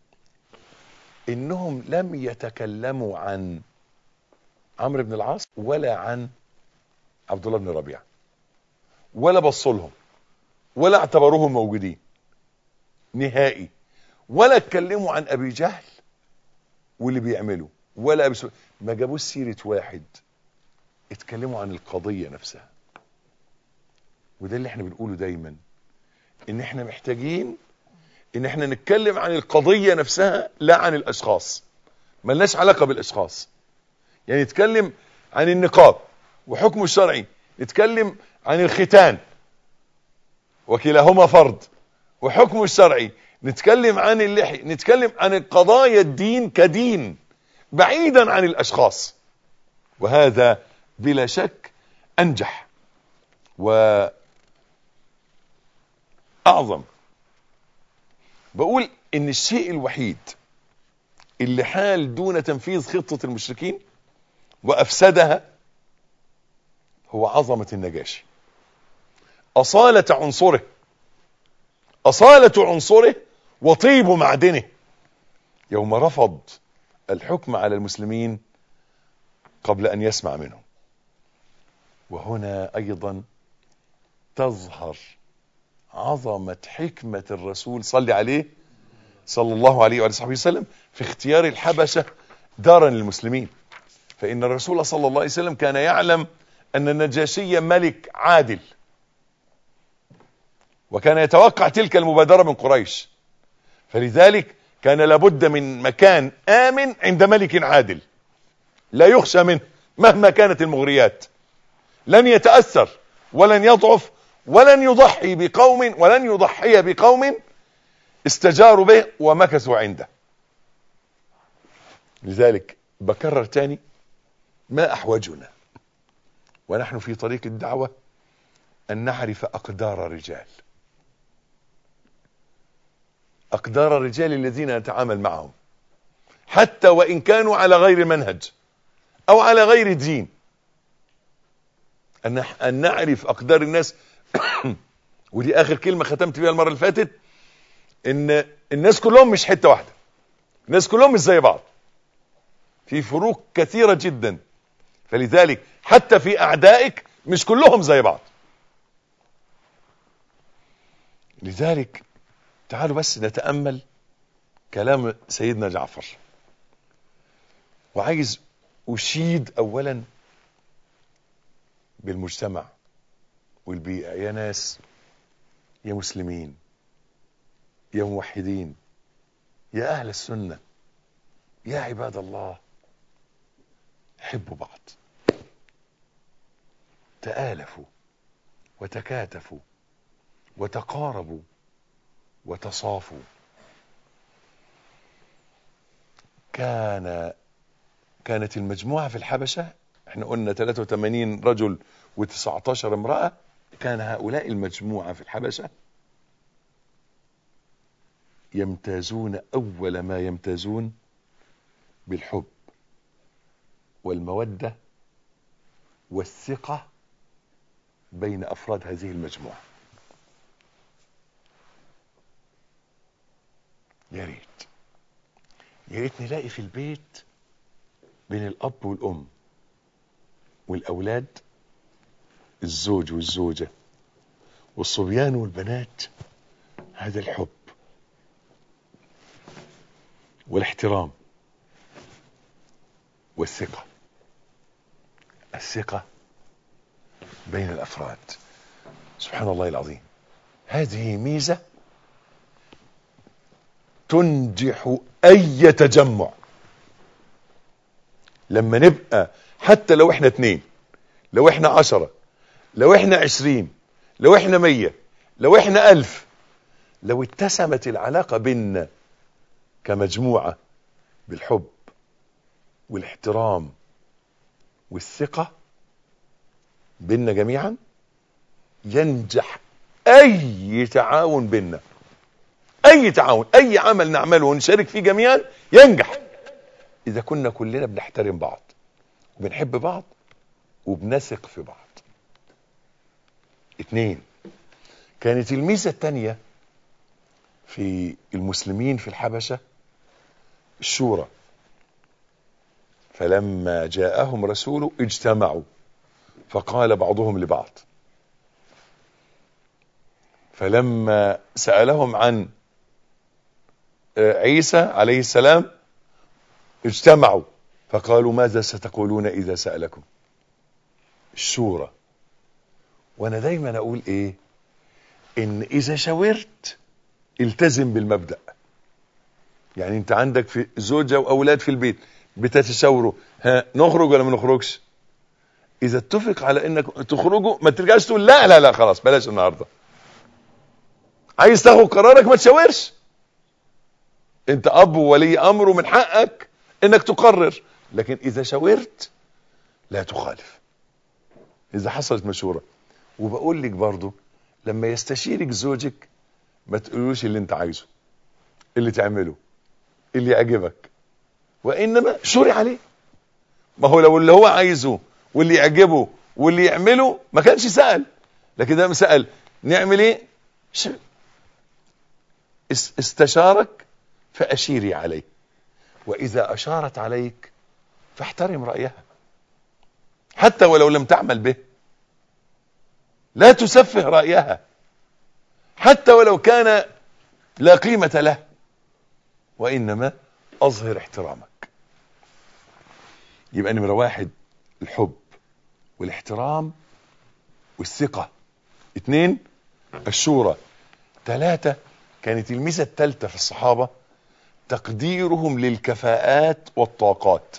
[SPEAKER 2] انهم لم يتكلموا عن عمرو بن العاص ولا عن عبد الله بن ربيعه ولا بصوا لهم ولا اعتبروهم موجودين نهائي ولا اتكلموا عن ابي جهل واللي بيعمله ولا أبي سو... ما جابوش سيره واحد اتكلموا عن القضيه نفسها وده اللي احنا بنقوله دايما ان احنا محتاجين ان احنا نتكلم عن القضية نفسها لا عن الاشخاص ملناش علاقة بالاشخاص يعني نتكلم عن النقاب وحكمه الشرعي نتكلم عن الختان وكلاهما فرض وحكمه الشرعي نتكلم عن اللحي نتكلم عن قضايا الدين كدين بعيدا عن الاشخاص وهذا بلا شك انجح واعظم بقول ان الشيء الوحيد اللي حال دون تنفيذ خطة المشركين وافسدها هو عظمة النجاشي اصالة عنصره اصالة عنصره وطيب معدنه يوم رفض الحكم على المسلمين قبل ان يسمع منهم وهنا ايضا تظهر عظمة حكمة الرسول صلى عليه صلى الله عليه وآله وصحبه وسلم في اختيار الحبشة دارا للمسلمين فإن الرسول صلى الله عليه وسلم كان يعلم أن النجاشي ملك عادل وكان يتوقع تلك المبادرة من قريش فلذلك كان لابد من مكان آمن عند ملك عادل لا يخشى منه مهما كانت المغريات لن يتأثر ولن يضعف ولن يضحي بقوم ولن يضحي بقوم استجاروا به ومكثوا عنده لذلك بكرر تاني ما أحوجنا ونحن في طريق الدعوة أن نعرف أقدار الرجال أقدار الرجال الذين نتعامل معهم حتى وإن كانوا على غير منهج أو على غير دين أن أن نعرف أقدار الناس ودي آخر كلمة ختمت بيها المرة اللي فاتت إن الناس كلهم مش حتة واحدة الناس كلهم مش زي بعض في فروق كثيرة جدا فلذلك حتى في أعدائك مش كلهم زي بعض لذلك تعالوا بس نتأمل كلام سيدنا جعفر وعايز أشيد أولا بالمجتمع والبيئة يا ناس يا مسلمين يا موحدين يا أهل السنة يا عباد الله حبوا بعض تآلفوا وتكاتفوا وتقاربوا وتصافوا كان كانت المجموعة في الحبشة احنا قلنا 83 رجل و19 امرأة كان هؤلاء المجموعة في الحبشة يمتازون أول ما يمتازون بالحب والمودة والثقة بين أفراد هذه المجموعة يا ريت يا ريت نلاقي في البيت بين الأب والأم والأولاد الزوج والزوجة والصبيان والبنات هذا الحب والاحترام والثقة الثقة بين الأفراد سبحان الله العظيم هذه ميزة تنجح أي تجمع لما نبقى حتى لو احنا اتنين لو احنا عشرة لو احنا عشرين لو احنا مية لو احنا ألف لو اتسمت العلاقة بيننا كمجموعة بالحب والاحترام والثقة بيننا جميعا ينجح اي تعاون بيننا اي تعاون اي عمل نعمله ونشارك فيه جميعا ينجح اذا كنا كلنا بنحترم بعض وبنحب بعض وبنثق في بعض اتنين كانت الميزة التانية في المسلمين في الحبشة الشورى فلما جاءهم رسول اجتمعوا فقال بعضهم لبعض فلما سألهم عن عيسى عليه السلام اجتمعوا فقالوا ماذا ستقولون إذا سألكم الشورى وانا دايما اقول ايه ان اذا شاورت التزم بالمبدأ يعني انت عندك في زوجة واولاد في البيت بتتشاوروا ها نخرج ولا ما نخرجش اذا اتفق على انك تخرجوا ما ترجعش تقول لا لا لا خلاص بلاش النهارده عايز تاخد قرارك ما تشاورش انت اب وولي امر ومن حقك انك تقرر لكن اذا شاورت لا تخالف اذا حصلت مشورة وبقول لك برضو لما يستشيرك زوجك ما تقولوش اللي انت عايزه اللي تعمله اللي يعجبك وانما شوري عليه ما هو لو اللي هو عايزه واللي يعجبه واللي يعمله ما كانش سأل لكن ده سأل نعمل ايه ش- اس- استشارك فأشيري عليه وإذا أشارت عليك فاحترم رأيها حتى ولو لم تعمل به لا تسفه رأيها حتى ولو كان لا قيمة له وإنما أظهر احترامك يبقى نمرة واحد الحب والاحترام والثقة اتنين الشورى ثلاثة كانت الميزة الثالثة في الصحابة تقديرهم للكفاءات والطاقات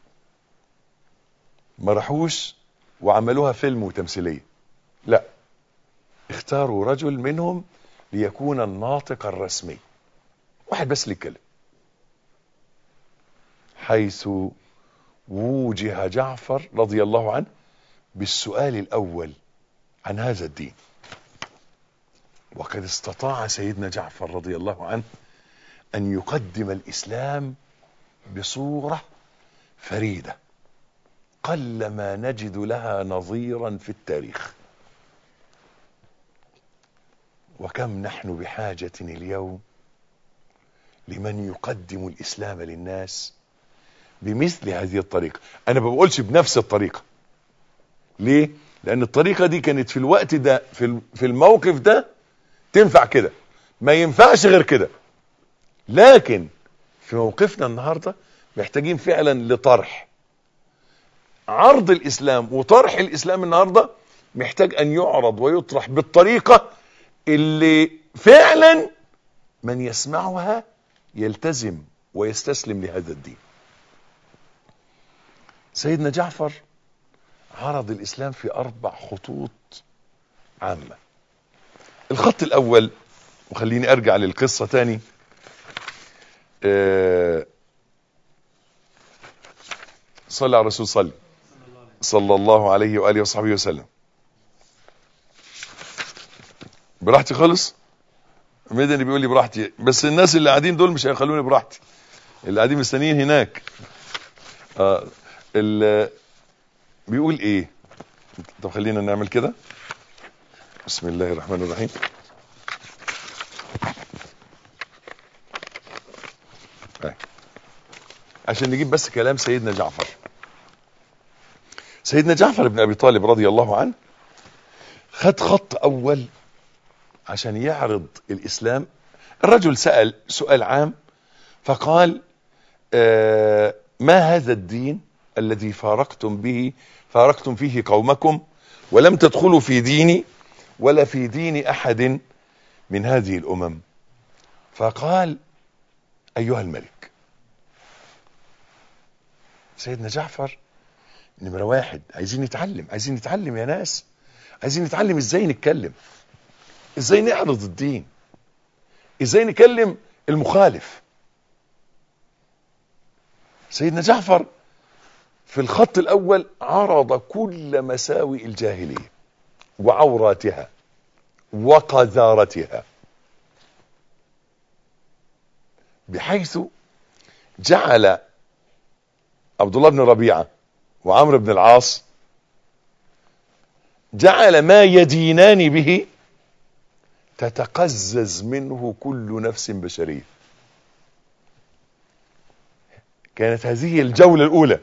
[SPEAKER 2] ما راحوش وعملوها فيلم وتمثيلية لا اختاروا رجل منهم ليكون الناطق الرسمي واحد بس اللي يتكلم حيث ووجه جعفر رضي الله عنه بالسؤال الأول عن هذا الدين وقد استطاع سيدنا جعفر رضي الله عنه أن يقدم الإسلام بصورة فريدة قل ما نجد لها نظيرا في التاريخ وكم نحن بحاجة اليوم لمن يقدم الإسلام للناس بمثل هذه الطريقة أنا ما بقولش بنفس الطريقة ليه؟ لأن الطريقة دي كانت في الوقت ده في في الموقف ده تنفع كده ما ينفعش غير كده لكن في موقفنا النهاردة محتاجين فعلا لطرح عرض الإسلام وطرح الإسلام النهاردة محتاج أن يعرض ويطرح بالطريقة اللي فعلا من يسمعها يلتزم ويستسلم لهذا الدين سيدنا جعفر عرض الإسلام في أربع خطوط عامة الخط الأول وخليني أرجع للقصة تاني آه صلى على الرسول صلي صلى الله عليه وآله وصحبه وسلم براحتي خالص مدني بيقول لي براحتي بس الناس اللي قاعدين دول مش هيخلوني براحتي اللي قاعدين مستنيين هناك آه ال- بيقول ايه طب خلينا نعمل كده بسم الله الرحمن الرحيم آه. عشان نجيب بس كلام سيدنا جعفر سيدنا جعفر بن ابي طالب رضي الله عنه خد خط اول عشان يعرض الاسلام الرجل سأل سؤال عام فقال آه ما هذا الدين الذي فارقتم به فارقتم فيه قومكم ولم تدخلوا في ديني ولا في دين احد من هذه الامم فقال ايها الملك سيدنا جعفر نمرة واحد عايزين نتعلم عايزين نتعلم يا ناس عايزين نتعلم ازاي نتكلم ازاي نعرض الدين ازاي نكلم المخالف سيدنا جعفر في الخط الاول عرض كل مساوئ الجاهلية وعوراتها وقذارتها بحيث جعل عبد الله بن ربيعة وعمرو بن العاص جعل ما يدينان به تتقزز منه كل نفس بشرية كانت هذه الجولة الأولى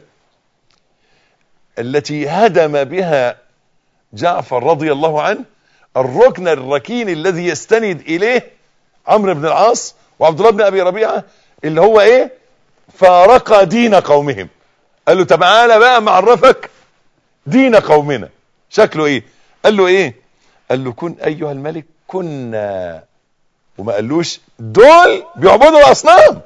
[SPEAKER 2] التي هدم بها جعفر رضي الله عنه الركن الركين الذي يستند إليه عمرو بن العاص وعبد الله بن أبي ربيعة اللي هو إيه فارق دين قومهم قال له تعالى بقى معرفك دين قومنا شكله إيه قال له إيه قال له كن أيها الملك كنا وما قالوش دول بيعبدوا الاصنام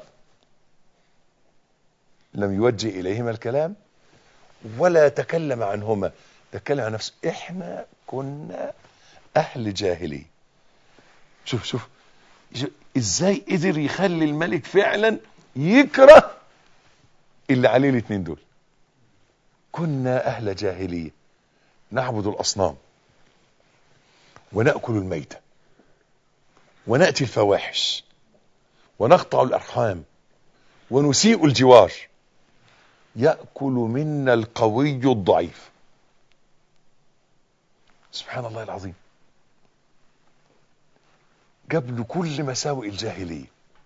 [SPEAKER 2] لم يوجه اليهما الكلام ولا تكلم عنهما تكلم عن نفسه احنا كنا اهل جاهليه شوف شوف شوف ازاي قدر يخلي الملك فعلا يكره اللي عليه الاثنين دول كنا اهل جاهليه نعبد الاصنام وناكل الميته وناتي الفواحش ونقطع الارحام ونسيء الجوار ياكل منا القوي الضعيف سبحان الله العظيم جاب له كل مساوئ الجاهليه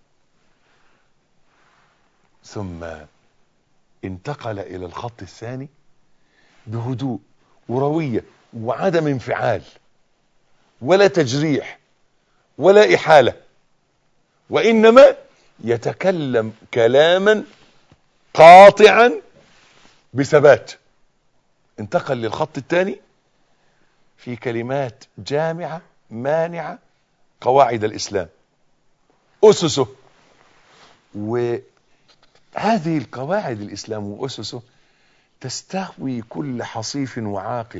[SPEAKER 2] ثم انتقل الى الخط الثاني بهدوء ورويه وعدم انفعال ولا تجريح ولا احاله وانما يتكلم كلاما قاطعا بثبات انتقل للخط الثاني في كلمات جامعه مانعه قواعد الاسلام اسسه وهذه القواعد الاسلام واسسه تستهوي كل حصيف وعاقل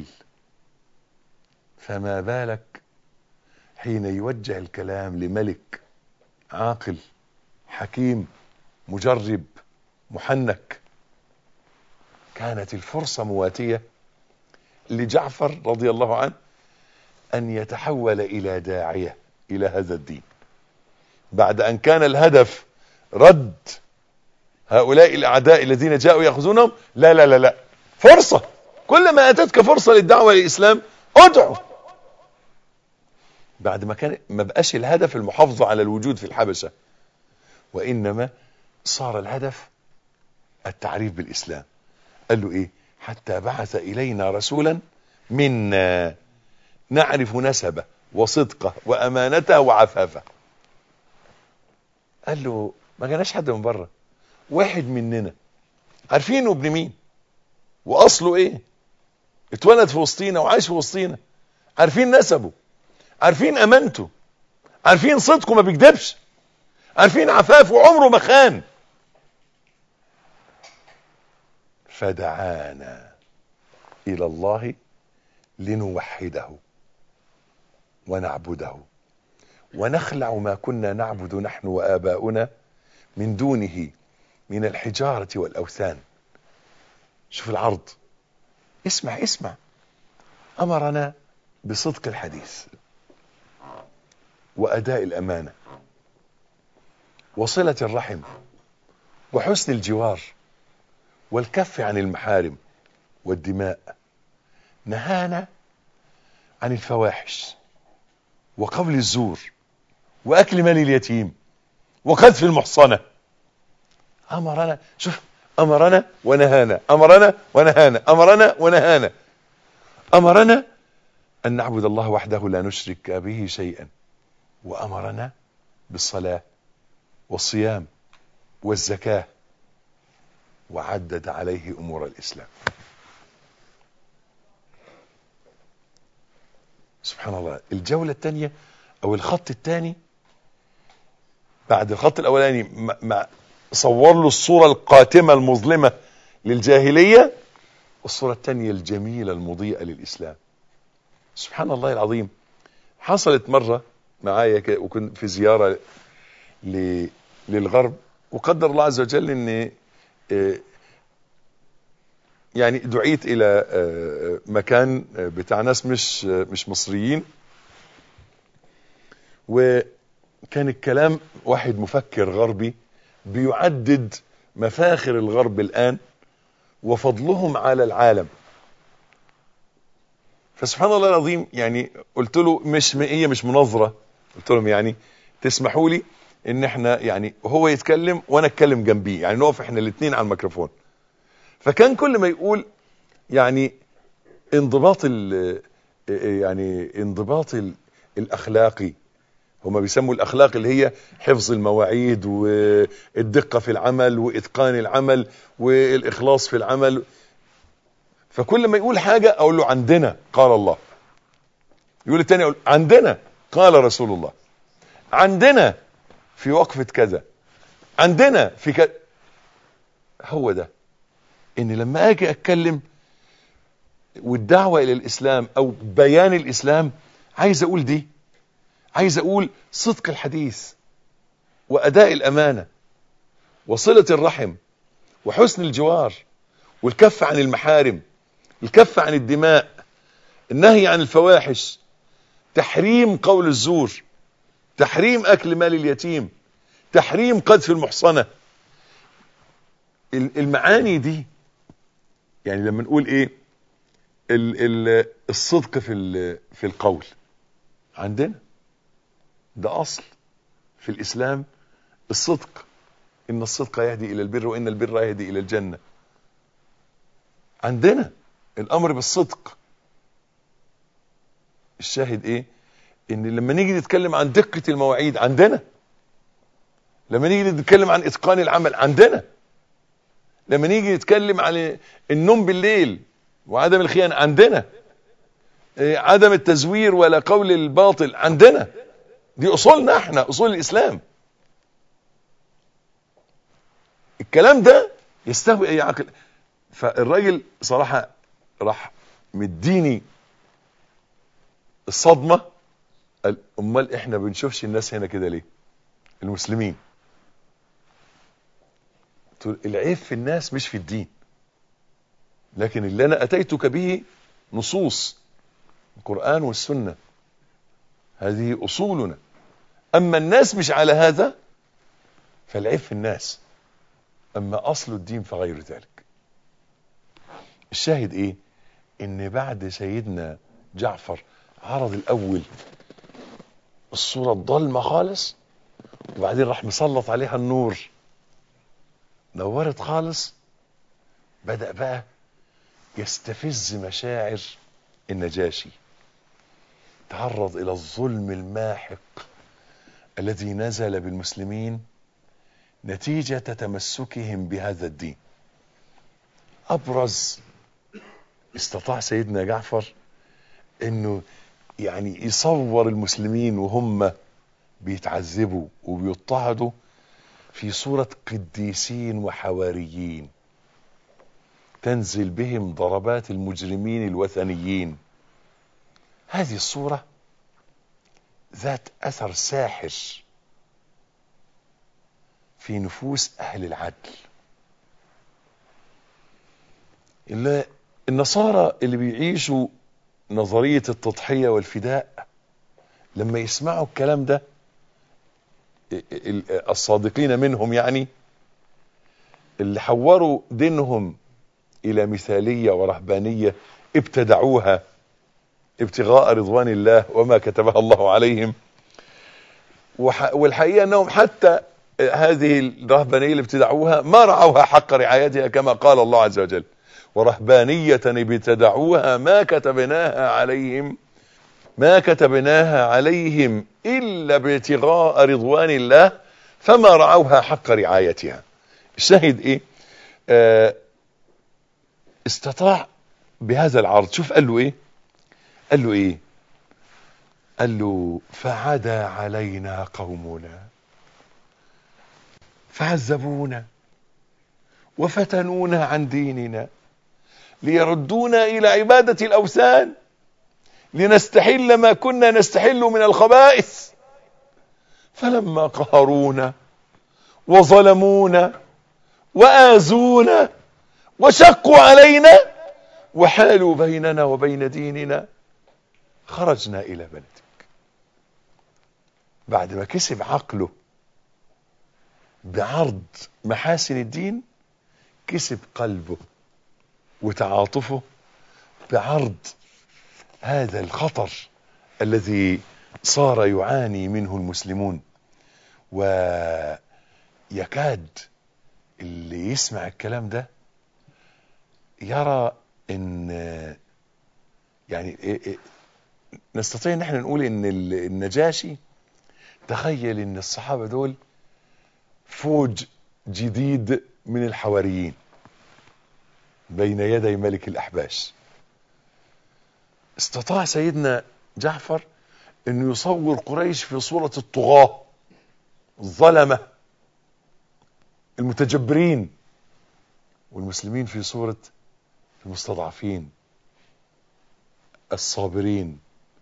[SPEAKER 2] فما بالك حين يوجه الكلام لملك عاقل حكيم مجرب محنك كانت الفرصة مواتية لجعفر رضي الله عنه أن يتحول إلى داعية إلى هذا الدين بعد أن كان الهدف رد هؤلاء الأعداء الذين جاءوا يأخذونهم لا لا لا لا فرصة كل ما أتتك فرصة للدعوة للإسلام ادعو بعد ما كان ما بقاش الهدف المحافظة على الوجود في الحبشة وإنما صار الهدف التعريف بالإسلام قال له إيه حتى بعث إلينا رسولا منا نعرف نسبه وصدقه وأمانته وعفافه قال له ما جاناش حد من بره واحد مننا عارفينه ابن مين واصله ايه اتولد في وسطينا وعايش في وسطينا عارفين نسبه عارفين امانته عارفين صدقه ما بيكذبش عارفين عفافه عمره ما خان فدعانا الى الله لنوحده ونعبده ونخلع ما كنا نعبد نحن واباؤنا من دونه من الحجاره والاوثان شوف العرض اسمع اسمع امرنا بصدق الحديث واداء الامانه وصله الرحم وحسن الجوار والكف عن المحارم والدماء نهانا عن الفواحش وقول الزور واكل مال اليتيم وقذف المحصنه امرنا شوف امرنا ونهانا امرنا ونهانا امرنا ونهانا امرنا ان نعبد الله وحده لا نشرك به شيئا وامرنا بالصلاه والصيام والزكاه وعدد عليه امور الاسلام سبحان الله الجوله الثانيه او الخط الثاني بعد الخط الاولاني ما- ما صور له الصوره القاتمه المظلمه للجاهليه الصوره الثانيه الجميله المضيئه للاسلام سبحان الله العظيم حصلت مره معايا كده وكنت في زياره ل... للغرب وقدر الله عز وجل ان آه، يعني دعيت الى آه، مكان آه، بتاع ناس مش آه، مش مصريين وكان الكلام واحد مفكر غربي بيعدد مفاخر الغرب الان وفضلهم على العالم فسبحان الله العظيم يعني قلت له مش هي مش مناظره قلت لهم يعني تسمحوا لي ان احنا يعني هو يتكلم وانا اتكلم جنبيه يعني نقف احنا الاثنين على الميكروفون فكان كل ما يقول يعني انضباط ال يعني انضباط ال الاخلاقي هما بيسموا الاخلاق اللي هي حفظ المواعيد والدقه في العمل واتقان العمل والاخلاص في العمل فكل ما يقول حاجه اقول له عندنا قال الله يقول التاني اقول عندنا قال رسول الله عندنا في وقفة كذا عندنا في كذا هو ده ان لما اجي اتكلم والدعوة الى الاسلام او بيان الاسلام عايز اقول دي عايز اقول صدق الحديث واداء الامانة وصلة الرحم وحسن الجوار والكف عن المحارم الكف عن الدماء النهي عن الفواحش تحريم قول الزور تحريم اكل مال اليتيم تحريم قذف المحصنة المعاني دي يعني لما نقول ايه ال ال الصدق في في القول عندنا ده اصل في الاسلام الصدق ان الصدق يهدي الى البر وان البر يهدي الى الجنة عندنا الامر بالصدق الشاهد ايه ان لما نيجي نتكلم عن دقة المواعيد عندنا لما نيجي نتكلم عن اتقان العمل عندنا لما نيجي نتكلم عن النوم بالليل وعدم الخيانة عندنا عدم التزوير ولا قول الباطل عندنا دي اصولنا احنا اصول الاسلام الكلام ده يستهوي اي عقل فالراجل صراحة راح مديني الصدمة قال امال احنا بنشوفش الناس هنا كده ليه المسلمين العيب في الناس مش في الدين لكن اللي انا اتيتك به نصوص القرآن والسنة هذه اصولنا اما الناس مش على هذا فالعيب في الناس اما اصل الدين فغير ذلك الشاهد ايه ان بعد سيدنا جعفر عرض الاول الصورة الضلمة خالص وبعدين راح مسلط عليها النور نورت خالص بدأ بقى يستفز مشاعر النجاشي تعرض الى الظلم الماحق الذي نزل بالمسلمين نتيجة تمسكهم بهذا الدين ابرز استطاع سيدنا جعفر انه يعني يصور المسلمين وهم بيتعذبوا وبيضطهدوا في صورة قديسين وحواريين تنزل بهم ضربات المجرمين الوثنيين هذه الصورة ذات اثر ساحر في نفوس اهل العدل اللي النصارى اللي بيعيشوا نظرية التضحية والفداء لما يسمعوا الكلام ده الصادقين منهم يعني اللي حوروا دينهم الى مثالية ورهبانية ابتدعوها ابتغاء رضوان الله وما كتبها الله عليهم والحقيقة انهم حتى هذه الرهبانية اللي ابتدعوها ما رعوها حق رعايتها كما قال الله عز وجل ورهبانية ابتدعوها ما كتبناها عليهم ما كتبناها عليهم إلا ابتغاء رضوان الله فما رعوها حق رعايتها الشاهد ايه آه استطاع بهذا العرض شوف قال له ايه قال له ايه قال له فعدا علينا قومنا فعذبونا وفتنونا عن ديننا ليردونا الى عبادة الاوثان لنستحل ما كنا نستحل من الخبائث فلما قهرونا وظلمونا وآزونا وشقوا علينا وحالوا بيننا وبين ديننا خرجنا إلى بلدك بعد ما كسب عقله بعرض محاسن الدين كسب قلبه وتعاطفه بعرض هذا الخطر الذي صار يعاني منه المسلمون ويكاد اللي يسمع الكلام ده يرى ان يعني نستطيع ان احنا نقول ان النجاشي تخيل ان الصحابة دول فوج جديد من الحواريين بين يدي ملك الاحباش استطاع سيدنا جعفر انه يصور قريش في صورة الطغاة الظلمة المتجبرين والمسلمين في صورة المستضعفين الصابرين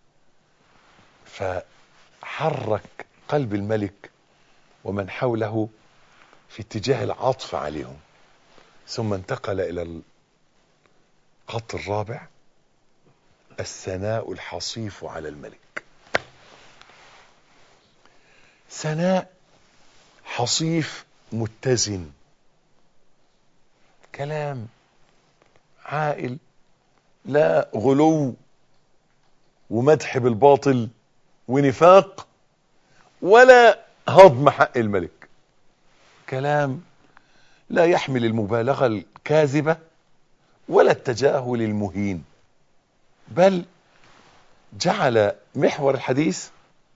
[SPEAKER 2] فحرك قلب الملك ومن حوله في اتجاه العطف عليهم ثم انتقل الى الخط الرابع الثناء الحصيف على الملك ثناء حصيف متزن كلام عائل لا غلو ومدح بالباطل ونفاق ولا هضم حق الملك كلام لا يحمل المبالغة الكاذبة ولا التجاهل المهين بل جعل محور الحديث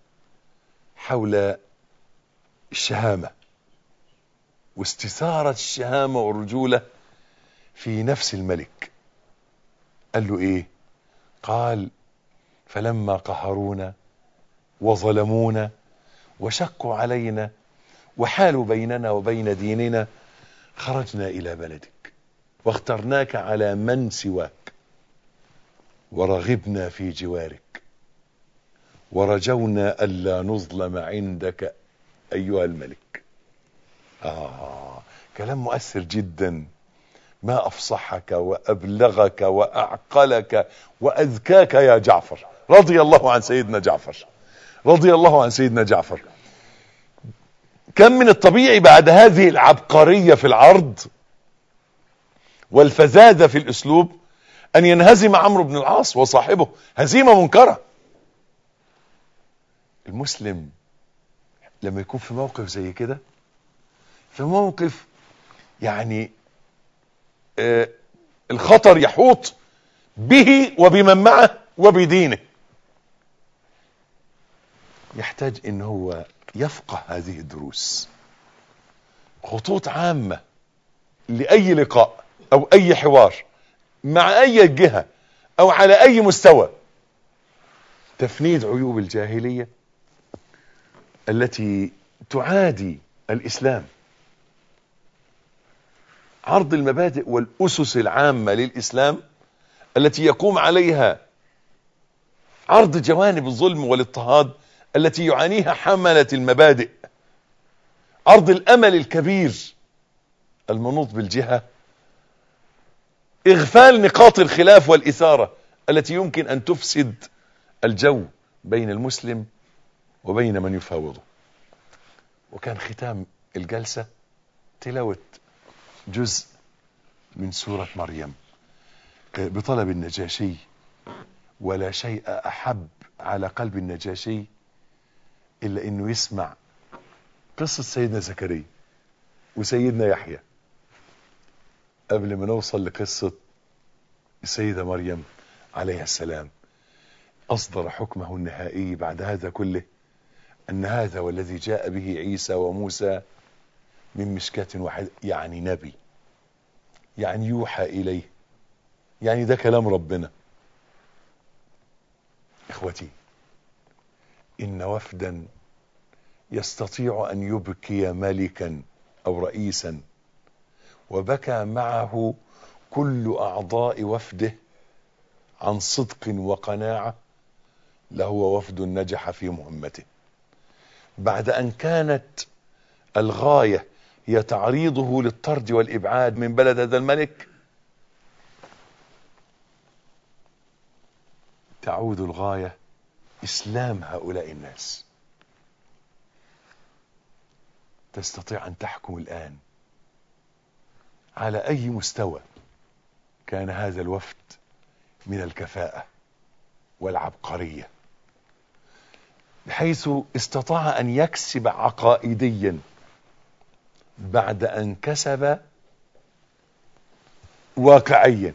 [SPEAKER 2] حول الشهامة واستثارة الشهامة والرجولة في نفس الملك قال له ايه قال فلما قهرونا وظلمونا وشقوا علينا وحالوا بيننا وبين ديننا خرجنا الى بلدك واخترناك على من سواك ورغبنا في جوارك ورجونا الا نظلم عندك ايها الملك اه كلام مؤثر جدا ما افصحك وابلغك واعقلك واذكاك يا جعفر رضي الله عن سيدنا جعفر رضي الله عن سيدنا جعفر كم من الطبيعي بعد هذه العبقرية في العرض والفزازة في الاسلوب ان ينهزم عمرو بن العاص وصاحبه هزيمة منكرة المسلم لما يكون في موقف زي كده في موقف يعني آه الخطر يحوط به وبمن معه وبدينه يحتاج ان هو يفقه هذه الدروس خطوط عامة لأي لقاء أو أي حوار مع أي جهة أو على أي مستوى تفنيد عيوب الجاهلية التي تعادي الإسلام عرض المبادئ والأسس العامة للإسلام التي يقوم عليها عرض جوانب الظلم والاضطهاد التي يعانيها حملة المبادئ عرض الأمل الكبير المنوط بالجهة إغفال نقاط الخلاف والإثارة التي يمكن أن تفسد الجو بين المسلم وبين من يفاوضه وكان ختام الجلسة تلاوة جزء من سورة مريم بطلب النجاشي ولا شيء أحب على قلب النجاشي إلا إنه يسمع قصة سيدنا زكريا وسيدنا يحيى قبل ما نوصل لقصة السيدة مريم عليها السلام أصدر حكمه النهائي بعد هذا كله أن هذا والذي جاء به عيسى وموسى من مشكاة واحد يعني نبي يعني يوحى إليه يعني ده كلام ربنا إخوتي إن وفدا يستطيع أن يبكي ملكا أو رئيسا وبكى معه كل أعضاء وفده عن صدق وقناعة لهو وفد نجح في مهمته بعد أن كانت الغاية هي تعريضه للطرد والإبعاد من بلد هذا الملك تعود الغاية إسلام هؤلاء الناس تستطيع أن تحكم الآن على أي مستوى كان هذا الوفد من الكفاءة والعبقرية بحيث استطاع أن يكسب عقائديا بعد أن كسب واقعيا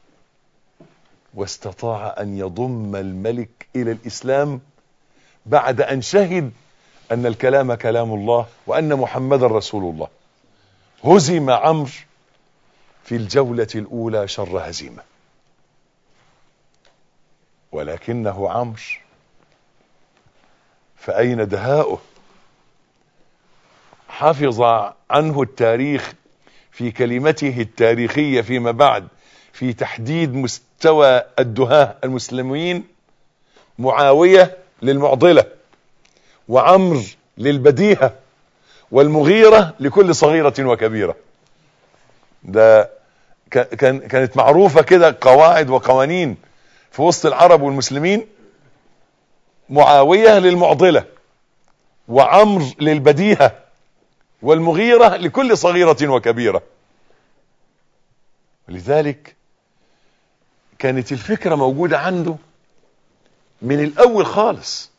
[SPEAKER 2] واستطاع أن يضم الملك إلى الإسلام بعد أن شهد أن الكلام كلام الله وأن محمد رسول الله هزم عمرو في الجولة الأولى شر هزيمة ولكنه عمرو فأين دهاؤه حفظ عنه التاريخ في كلمته التاريخية فيما بعد في تحديد مستوى الدهاة المسلمين معاوية للمعضلة وعمر للبديهة والمغيرة لكل صغيرة وكبيرة ده كان كانت معروفة كده قواعد وقوانين في وسط العرب والمسلمين معاوية للمعضلة وعمر للبديهة والمغيرة لكل صغيرة وكبيرة لذلك كانت الفكرة موجودة عنده من الأول خالص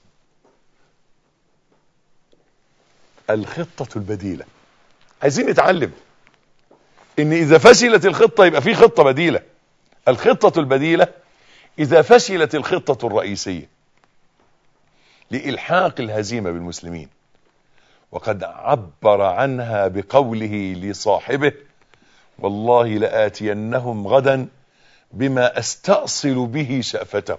[SPEAKER 2] الخطة البديلة عايزين نتعلم ان اذا فشلت الخطة يبقى في خطة بديلة الخطة البديلة اذا فشلت الخطة الرئيسية لإلحاق الهزيمة بالمسلمين وقد عبر عنها بقوله لصاحبه والله لآتينهم غدا بما استأصل به شأفته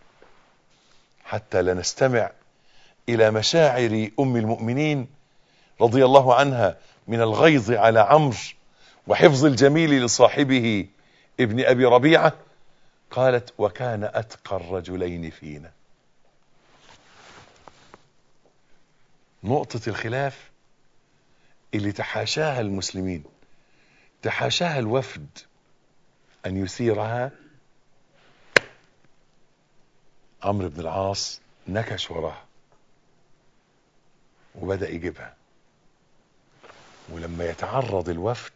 [SPEAKER 2] حتى لنستمع إلى مشاعر أم المؤمنين رضي الله عنها من الغيظ على عمرو وحفظ الجميل لصاحبه ابن أبي ربيعة قالت وكان أتقى الرجلين فينا نقطة الخلاف اللي تحاشاها المسلمين تحاشاها الوفد أن يثيرها عمرو بن العاص نكش وراها وبدأ يجيبها ولما يتعرض الوفد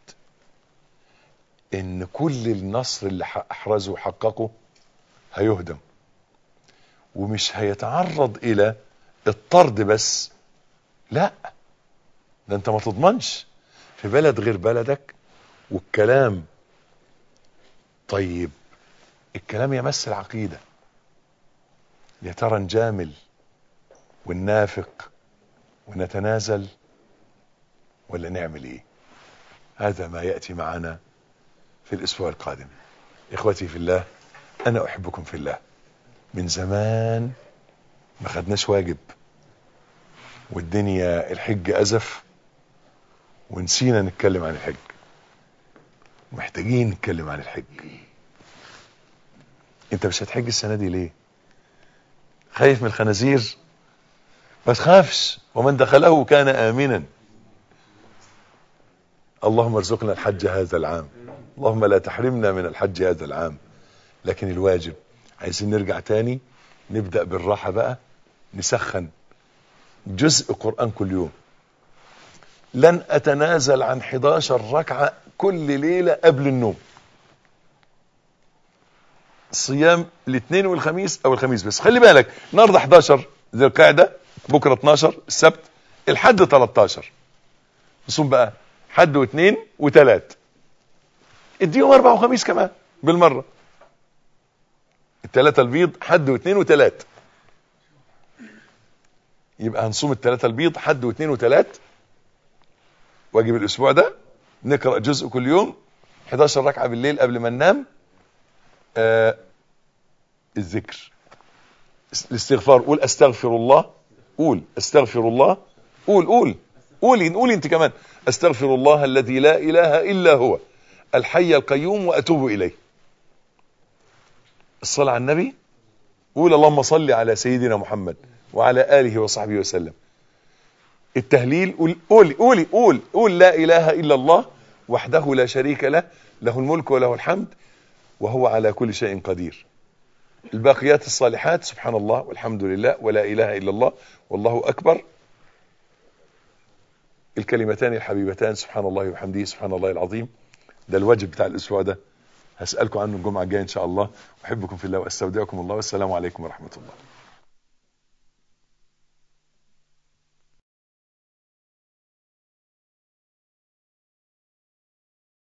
[SPEAKER 2] ان كل النصر اللي احرزه وحققه هيهدم ومش هيتعرض الى الطرد بس لا ده انت ما تضمنش في بلد غير بلدك والكلام طيب الكلام يمس العقيدة يا ترى نجامل وننافق ونتنازل ولا نعمل ايه هذا ما يأتي معنا في الاسبوع القادم اخوتي في الله انا احبكم في الله من زمان ما خدناش واجب والدنيا الحج ازف ونسينا نتكلم عن الحج محتاجين نتكلم عن الحج انت مش هتحج السنة دي ليه خايف من الخنازير ما تخافش ومن دخله كان امنا اللهم ارزقنا الحج هذا العام اللهم لا تحرمنا من الحج هذا العام لكن الواجب عايزين نرجع تاني نبدأ بالراحة بقى نسخن جزء قرآن كل يوم لن أتنازل عن 11 ركعة كل ليلة قبل النوم صيام الاثنين والخميس او الخميس بس خلي بالك النهارده 11 ذي القعده بكره 12 السبت الحد 13 نصوم بقى حد واثنين وثلاث اديهم اربع وخميس كمان بالمره الثلاثه البيض حد واثنين وثلاث يبقى هنصوم الثلاثه البيض حد واثنين وثلاث واجب الاسبوع ده نقرا جزء كل يوم 11 ركعه بالليل قبل ما ننام آه الذكر الاستغفار قول استغفر الله قول استغفر الله قول قول قولي قولي انت كمان استغفر الله الذي لا اله الا هو الحي القيوم واتوب اليه الصلاه على النبي قول اللهم صل على سيدنا محمد وعلى اله وصحبه وسلم التهليل قول قولي قولي قول قول لا اله الا الله وحده لا شريك له له الملك وله الحمد وهو على كل شيء قدير الباقيات الصالحات سبحان الله والحمد لله ولا اله الا الله والله اكبر الكلمتان الحبيبتان سبحان الله وبحمده سبحان الله العظيم ده الواجب بتاع الاسبوع ده هسألكم عنه الجمعة الجاية ان شاء الله احبكم في الله واستودعكم الله والسلام عليكم ورحمة الله